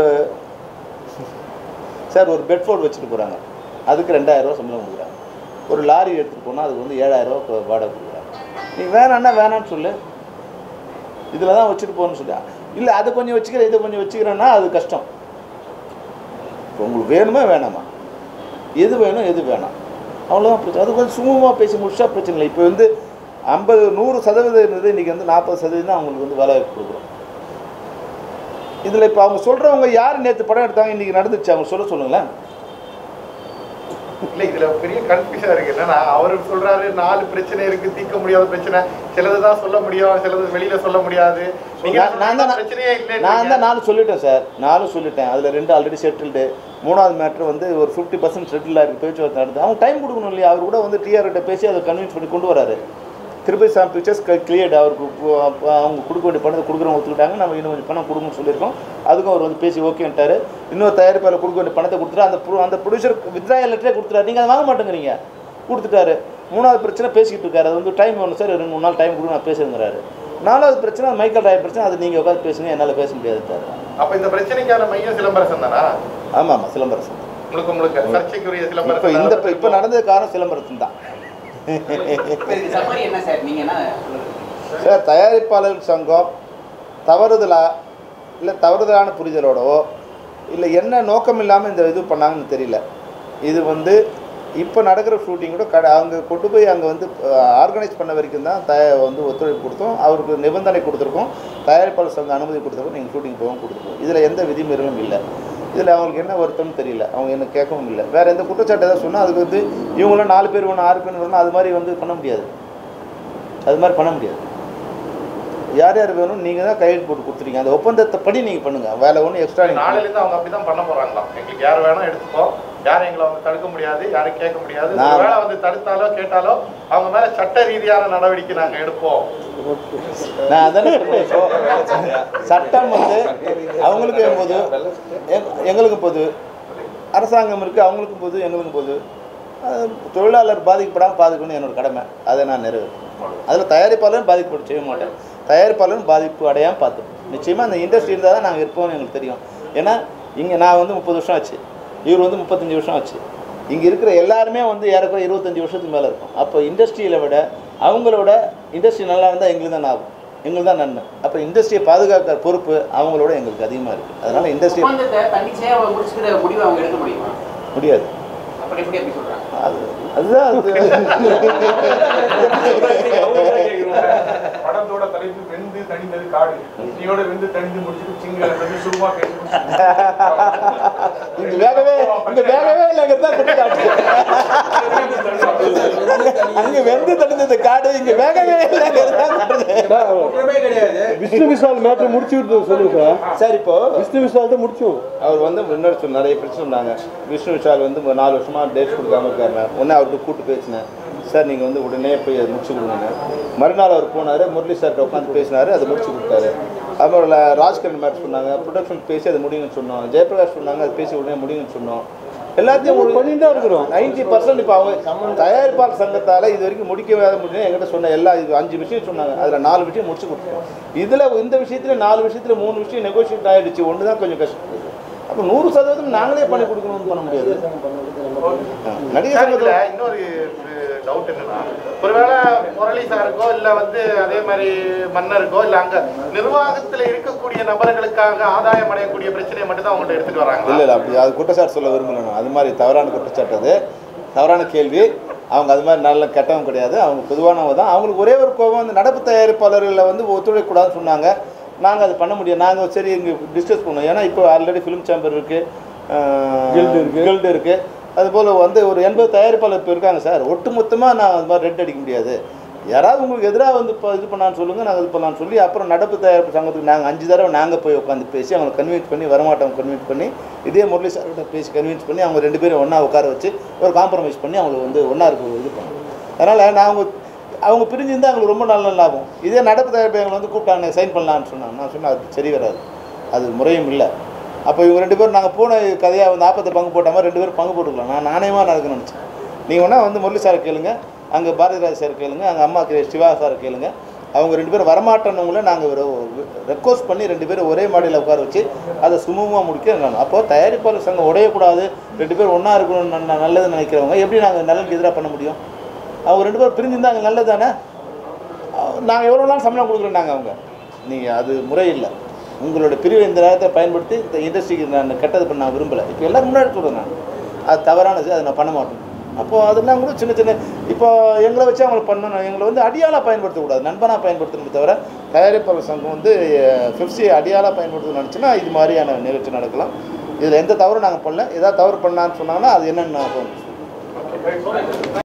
சார் ஒரு பெட்ஃபோர்ட் வச்சுட்டு போகிறாங்க அதுக்கு ரெண்டாயிரரூவா சம்பளம் கொடுக்குறாங்க ஒரு லாரி எடுத்துகிட்டு போனால் அதுக்கு வந்து ஏழாயிரரூவா வாடகை கொடுக்குறாங்க நீ வேணான்னா வேணான்னு சொல்லு இதில் தான் வச்சுட்டு போகணும்னு சொல்லி இல்லை அதை கொஞ்சம் வச்சுக்கிறேன் இதை கொஞ்சம் வச்சுக்கிறேன்னா அது கஷ்டம் இப்போ உங்களுக்கு வேணுமா வேணாமா எது வேணும் எது வேணாம் அவ்வளோதான் பிரச்சனை அது கொஞ்சம் சுமூகமாக பேசி முடிச்சா பிரச்சனை இல்லை இப்போ வந்து ஐம்பது நூறு சதவீதம் இருந்தது இன்றைக்கி வந்து நாற்பது சதவீதம் தான் அவங்களுக்கு வந்து வேலை வாய்ப்பு கொடுக்குறோம் இதில் இப்போ அவங்க சொல்கிறவங்க யார் நேற்று படம் எடுத்தாங்க இன்றைக்கி நடந்துச்சு அவங்க சொல்ல சொல்லுங்களேன் இல்ல இதுல பெரிய கன்ஃபியூஷன் இருக்கு என்னன்னா அவரு சொல்றாரு நாலு பிரச்சனை இருக்கு தீர்க்க முடியாத பிரச்சனை சிலதுதான் சொல்ல முடியும் சிலது வெளியில சொல்ல முடியாது நீங்க நான் நான் தான் பிரச்சனையே இல்லை நான் தான் நாலு சொல்லிட்டேன் சார் நாலு சொல்லிட்டேன் அதில் ரெண்டு ஆல்ரெடி செட்டில்டு மூணாவது மேட்ரு வந்து ஒரு ஃபிஃப்டி பர்சன்ட் செட்டில் ஆகிருக்கு பேச்சுவார்த்தை நடந்து அவங்க டைம் கொடுக்கணும் இல்லையா அவர் கூட வந்து டிஆர் கிட்ட பேசி அதை கன்வின்ஸ் பண்ணி கொண்டு வராரு திருப்பதி சாம் பிக்சர்ஸ் கிளியர்டு அவருக்கு இப்போ- அப்போ அவங்க கொடுக்க வேண்டிய பணத்தை கொடுக்குறவங்க ஒத்துக்கிட்டாங்க நம்ம இன்னும் கொஞ்சம் பணம் கொடுங்கன்னு சொல்லியிருக்கோம் அதுக்கும் அவர் வந்து பேசி ஓகேன்ட்டாரு இன்னொரு தயாரிப்பாளர் கொடுக்க வேண்டிய பணத்தை கொடுத்துட்டு அந்த pro- அந்த ப்ரொடியூசர் வித்ராயல் லெட்டரே கொடுத்துட்டாரு நீங்கள் அதை வாங்க மாட்டேங்கிறீங்க கொடுத்துட்டாரு மூணாவது பிரச்சனை பேசிக்கிட்டு இருக்காரு அது வந்து டைம் வேணும் சார் ரெண்டு மூணு நாள் டைம் கொடுங்க நான் பேசுங்கிறாரு நாலாவது பிரச்சனை மைக்கேல் ராய் பிரச்சனை அது நீங்கள் உட்காந்து பேசுங்க என்னால் பேச முடியாது அப்ப இந்த பிரச்சனைக்கான மையம் சிலம்பரசன் தானா ஆமாம் ஆமாம் சிலம்பரசன் முழுக்க முழுக்க சர்ச்சைக்குரிய இப்போ சிலம்பரசன் இந்த இப்போ நடந்தது காரணம் சிலம்பரசன் தான் சம்மரி என்ன சார் நீங்க என்ன சார் தயாரிப்பாளர் சங்கம் தவறுதலா இல்லை தவறுதலான புரிதலோடவோ இல்லை என்ன நோக்கம் இல்லாமல் இந்த இது பண்ணாங்கன்னு தெரியல இது வந்து இப்போ நடக்கிற ஷூட்டிங் கூட கட அவங்க கொண்டு போய் அங்கே வந்து ஆர்கனைஸ் பண்ண வரைக்கும் தான் தய வந்து ஒத்துழைப்பு கொடுத்தோம் அவருக்கு நிபந்தனை கொடுத்துருக்கோம் தயாரிப்பாளர் சங்கம் அனுமதி கொடுத்துருக்கோம் நீங்கள் ஷூட்டிங் போகவும் கொடுத்துருக்கோம் இதில் எந்த விதிமீறலும் இல்லை இதில் அவங்களுக்கு என்ன வருத்தம்னு தெரியல அவங்க என்ன கேட்கவும் இல்லை வேறு எந்த குற்றச்சாட்டு ஏதாவது சொன்னால் அதுக்கு வந்து இவங்களும் நாலு பேர் வேணும் ஆறு பேர் வேணும் அது மாதிரி வந்து பண்ண முடியாது அது மாதிரி பண்ண முடியாது யார் யார் வேணும் நீங்கள் தான் கையெழுத்து போட்டு கொடுத்துருக்கீங்க அந்த ஒப்பந்தத்தை படி நீங்கள் பண்ணுங்கள் வேலை ஒன்றும் எக்ஸ்ட்ரா நீங்கள் நாளையில இருந்து அவங்க அப்படிதான் பண்ண போறாங்களாம் எங்களுக்கு யார் வேணா எடுத்துப்போம் யாரும் எங்களை வந்து தடுக்க முடியாது யாரும் கேட்க முடியாது நான்- ஒருவேளை வந்து தடுத்தாலோ கேட்டாலோ அவங்க மேல சட்ட ரீதியான நடவடிக்கை நாங்க எடுப்போம் நான் அதானே சொல்றேன். So, சட்டம் வந்து அவங்களுக்கு பொது எங்க- எங்களுக்கு பொது அரசாங்கம் இருக்குது அவங்களுக்கும் பொது எங்களுக்கும் பொது அது தொழிலாளர் பாதிக்கப்படாமல் பாதிக்கணும் என்னோட கடமை அதை நான் நிறைவேற்றேன் அதில் தயாரிப்பாளரும் பாதிக்கப்பட செய்ய மாட்டேன் தயாரிப்பாளரும் பாதிப்பு அடையாமல் பார்த்து நிச்சயமாக அந்த இண்டஸ்ட்ரி இருந்தால் தான் நாங்கள் இருப்போம்னு எங்களுக்கு தெரியும் ஏன்னா இங்கே நான் வந்து முப்பது வருஷம் ஆச்சு இவர் வந்து முப்பத்தஞ்சு வருஷம் ஆச்சு இங்கே இருக்கிற எல்லாருமே வந்து ஏறக்குறைய இருபத்தஞ்சி வருஷத்துக்கு மேலே இருக்கும் அப்போ இண்டஸ்ட்ரியில் விட அவங்களோட இண்டஸ்ட்ரி நல்லா இருந்தால் எங்களுக்கு தான் ஆகும் எங்களுக்கு தான் நன்மை அப்போ இண்டஸ்ட்ரியை பாதுகாக்கிற பொறுப்பு அவங்களோட எங்களுக்கு அதிகமாக இருக்குது அதனால் இண்டஸ்ட்ரி ஒப்பந்தத்தை தன்னிச்சையா அவங்க முடிச்சுக்கிற முடிவை அவங்க எடுக்க முடியுமா முடியாது அப்படி எப்படி அப்படி சொல்றாங்க அது அதுதான் அது படத்தோட தலைப்பு வெந்து தணிந்தது காடு நீயோட வெந்து தணிந்து முடிச்சுட்டு சிங்கள வந்து சும்மா பேசி இங்க வேகவே இங்க வேகவே இல்லை இங்க தான் குற்றச்சாட்டு அங்க வெந்து தடுந்தது காடு இங்க வேகவே இல்லை இங்க தான் குற்றச்சாட்டு. விஷ்ணு விஷால் மேட்ரு முடிச்சு விட்டு சொல்லுங்க சார் சார் இப்போ விஷ்ணு விஷால் தான் முடிச்சோம் அவர் வந்து முன்னாடி சொன்ன நிறைய பிரச்சனை சொன்னாங்க விஷ்ணு விஷால் வந்து ஒரு நாலு வருஷமா டேட் கொடுக்காம இருக்காரு உடனே அவர்கிட்ட கூப்பிட்டு பேசினேன் சார் நீங்கள் வந்து உடனே போய் அதை முடிச்சு கொடுங்க மறுநாள் அவர் போனார் முரளி சார்கிட்ட உட்காந்து பேசினாரு அதை முடிச்சு கொடுத்தாரு அப்புறம் ல- ராஜ்கிரண் மேட் சொன்னாங்க ப்ரொடக்ஷன் பேசி அதை முடியுங்கன்னு சொன்னோம் ஜெயபிரகாஷ் சொன்னாங்க அது பேசி உடனே முடியுங்கன்னு சொன்னோம் எல்லாத்தையும் பண்ணிட்டு தான் இருக்கிறோம் நைன்டி பர்சன்ட் இப்போ அவங்க தயாரிப்பாளர் சங்கத்தால் இது வரைக்கும் முடிக்கவே முடியும் என்கிட்ட சொன்ன எல்லா இது அஞ்சு விஷயம் சொன்னாங்க அதில் நாலு விஷயம் முடிச்சு கொடுத்தோம் இதில் இந்த விஷயத்துல நாலு விஷயத்தில் மூணு விஷயம் நெகோஷியேட் ஆயிடுச்சு ஒன்று தான் கொஞ்சம் கஷ்டம் அப்போ நூறு சதவீதம் நாங்களே பண்ணி கொடுக்கணும்னு பண்ண முடியாது ஆ, நடிகர் சார், இதுல சங்கத்தில் இன்னொரு டவுட் என்னன்னா ஒருவேளை முரளி சாருக்கோ இல்ல வந்து அதே மாதிரி மன்னருக்கோ இல்ல அங்க நிர்வாகத்துல இருக்கக்கூடிய நபர்களுக்காக ஆதாயம் அடையக்கூடிய பிரச்சனையை மட்டும் தான் அவங்கள்ட்ட எடுத்துட்டு வராங்க இல்லை இல்லை அப்படி அது குற்றச்சாட்டு சொல்ல விரும்பல நான் அது மாதிரி தவறான குற்றச்சாட்டு அது தவறான கேள்வி அவங்க அது மாதிரி நல்ல கெட்டவங்க கிடையாது அவங்க பொதுவானவங்க தான் அவங்களுக்கு ஒரே ஒரு கோபம் வந்து நடப்பு தயாரிப்பாளர்களில் வந்து ஒத்துழைக்கக்கூடாதுன்னு சொன்னாங்க நாங்கள் அது பண்ண முடியும் நாங்கள் சரி இங்கே டிஸ்கஸ் பண்ணோம் ஏன்னா இப்போ ஆல்ரெடி ஃபிலிம் சேம்பர் இருக்குது Guild இருக்கு. கில்டு இருக்குது அதுபோல் வந்து ஒரு எண்பது தயாரிப்பாளர் இப்போ இருக்காங்க சார் ஒட்டு மொத்தமாக நான் அது மாதிரி ரெட் அடிக்க முடியாது யாராவது உங்களுக்கு எதிராக வந்து இப்போ இது பண்ணான்னு சொல்லுங்கள் நாங்கள் இது பண்ணலான்னு சொல்லி அப்புறம் நடப்பு தயாரிப்பு சங்கத்துக்கு நாங்கள் அஞ்சு தடவை நாங்கள் போய் உட்காந்து பேசி அவங்களை கன்வின்ஸ் பண்ணி வரமாட்டவங்க கன்வின்ஸ் பண்ணி இதே முரளி சார்கிட்ட பேசி கன்வின்ஸ் பண்ணி அவங்க ரெண்டு பேரும் ஒன்றா உட்கார வச்சு ஒரு காம்ப்ரமைஸ் பண்ணி அவங்களுக்கு வந்து ஒன்றா இருக்க இது பண்ணோம் அதனால் நான் அவங்க அவங்க பிரிஞ்சிருந்தால் அவங்களுக்கு ரொம்ப நல்ல லாபம் இதே நடப்பு தயாரிப்பு எங்களை வந்து கூப்பிட்டாங்க சைன் பண்ணலான்னு சொன்னாங்க நான் சொன்னேன் அது சரி வராது அது முறையும் இல்லை அப்போ இவங்க ரெண்டு பேரும் நாங்கள் போன கதையாக வந்து ஆப்பத்தை பங்கு போட்ட மாதிரி ரெண்டு பேரும் பங்கு போட்டுக்கலாம் நான் நாணயமாக நடக்கணும்னு நினச்சேன் நீங்கள் வேணால் வந்து முரளி சாரை கேளுங்க அங்கே பாரதிராஜ் சார் கேளுங்க அங்கே அம்மா கே சிவா சார் கேளுங்க அவங்க ரெண்டு பேரும் வரமாட்டேன்னவங்கள நாங்கள் ரெக்வஸ்ட் பண்ணி ரெண்டு பேரும் ஒரே மாடியில் உட்கார வச்சு அதை சுமூகமாக முடிக்க நான் அப்போ தயாரிப்பாளர் சங்கம் உடையக்கூடாது ரெண்டு பேரும் ஒன்றா இருக்கணும் ந- நல்லதுன்னு நினைக்கிறவங்க எப்படி நாங்கள் நலனுக்கு எதிராக பண்ண முடியும் அவங்க ரெண்டு பேரும் பிரிஞ்சிருந்தாங்க நல்லது தானே நாங்கள் எவ்வளோ நாள் சம்பளம் கொடுக்குறோம் நாங்கள் அவங்க நீங்கள் அது முறை இல்லை உங்களோட பிரிவு இந்த நேரத்தை பயன்படுத்தி இந்த இண்டஸ்ட்ரிக்கு நான் கெட்டது பண்ண நான் விரும்பலை இப்போ எல்லாரும் முன்னாடி சொல்கிறேன் நான் அது தவறானது அதை நான் பண்ண மாட்டேன் அப்போது அதெல்லாம் கூட சின்ன சின்ன இப்போ எங்களை வச்சு அவங்களை பண்ணணும் எங்களை வந்து அடியாளாக பயன்படுத்தக்கூடாது நண்பனாக பயன்படுத்தணுமே தவிர தயாரிப்பாளர் சங்கம் வந்து ஃபிஃப்சி அடியாளாக பயன்படுத்தணும்னு நினச்சுன்னா இது மாதிரியான நிகழ்ச்சி நடக்கலாம் இதில் எந்த தவறும் நாங்கள் பண்ணல ஏதாவது தவறு பண்ணான்னு சொன்னாங்கன்னா அது என்னென்னு நான் சொல்றேன். ரைட்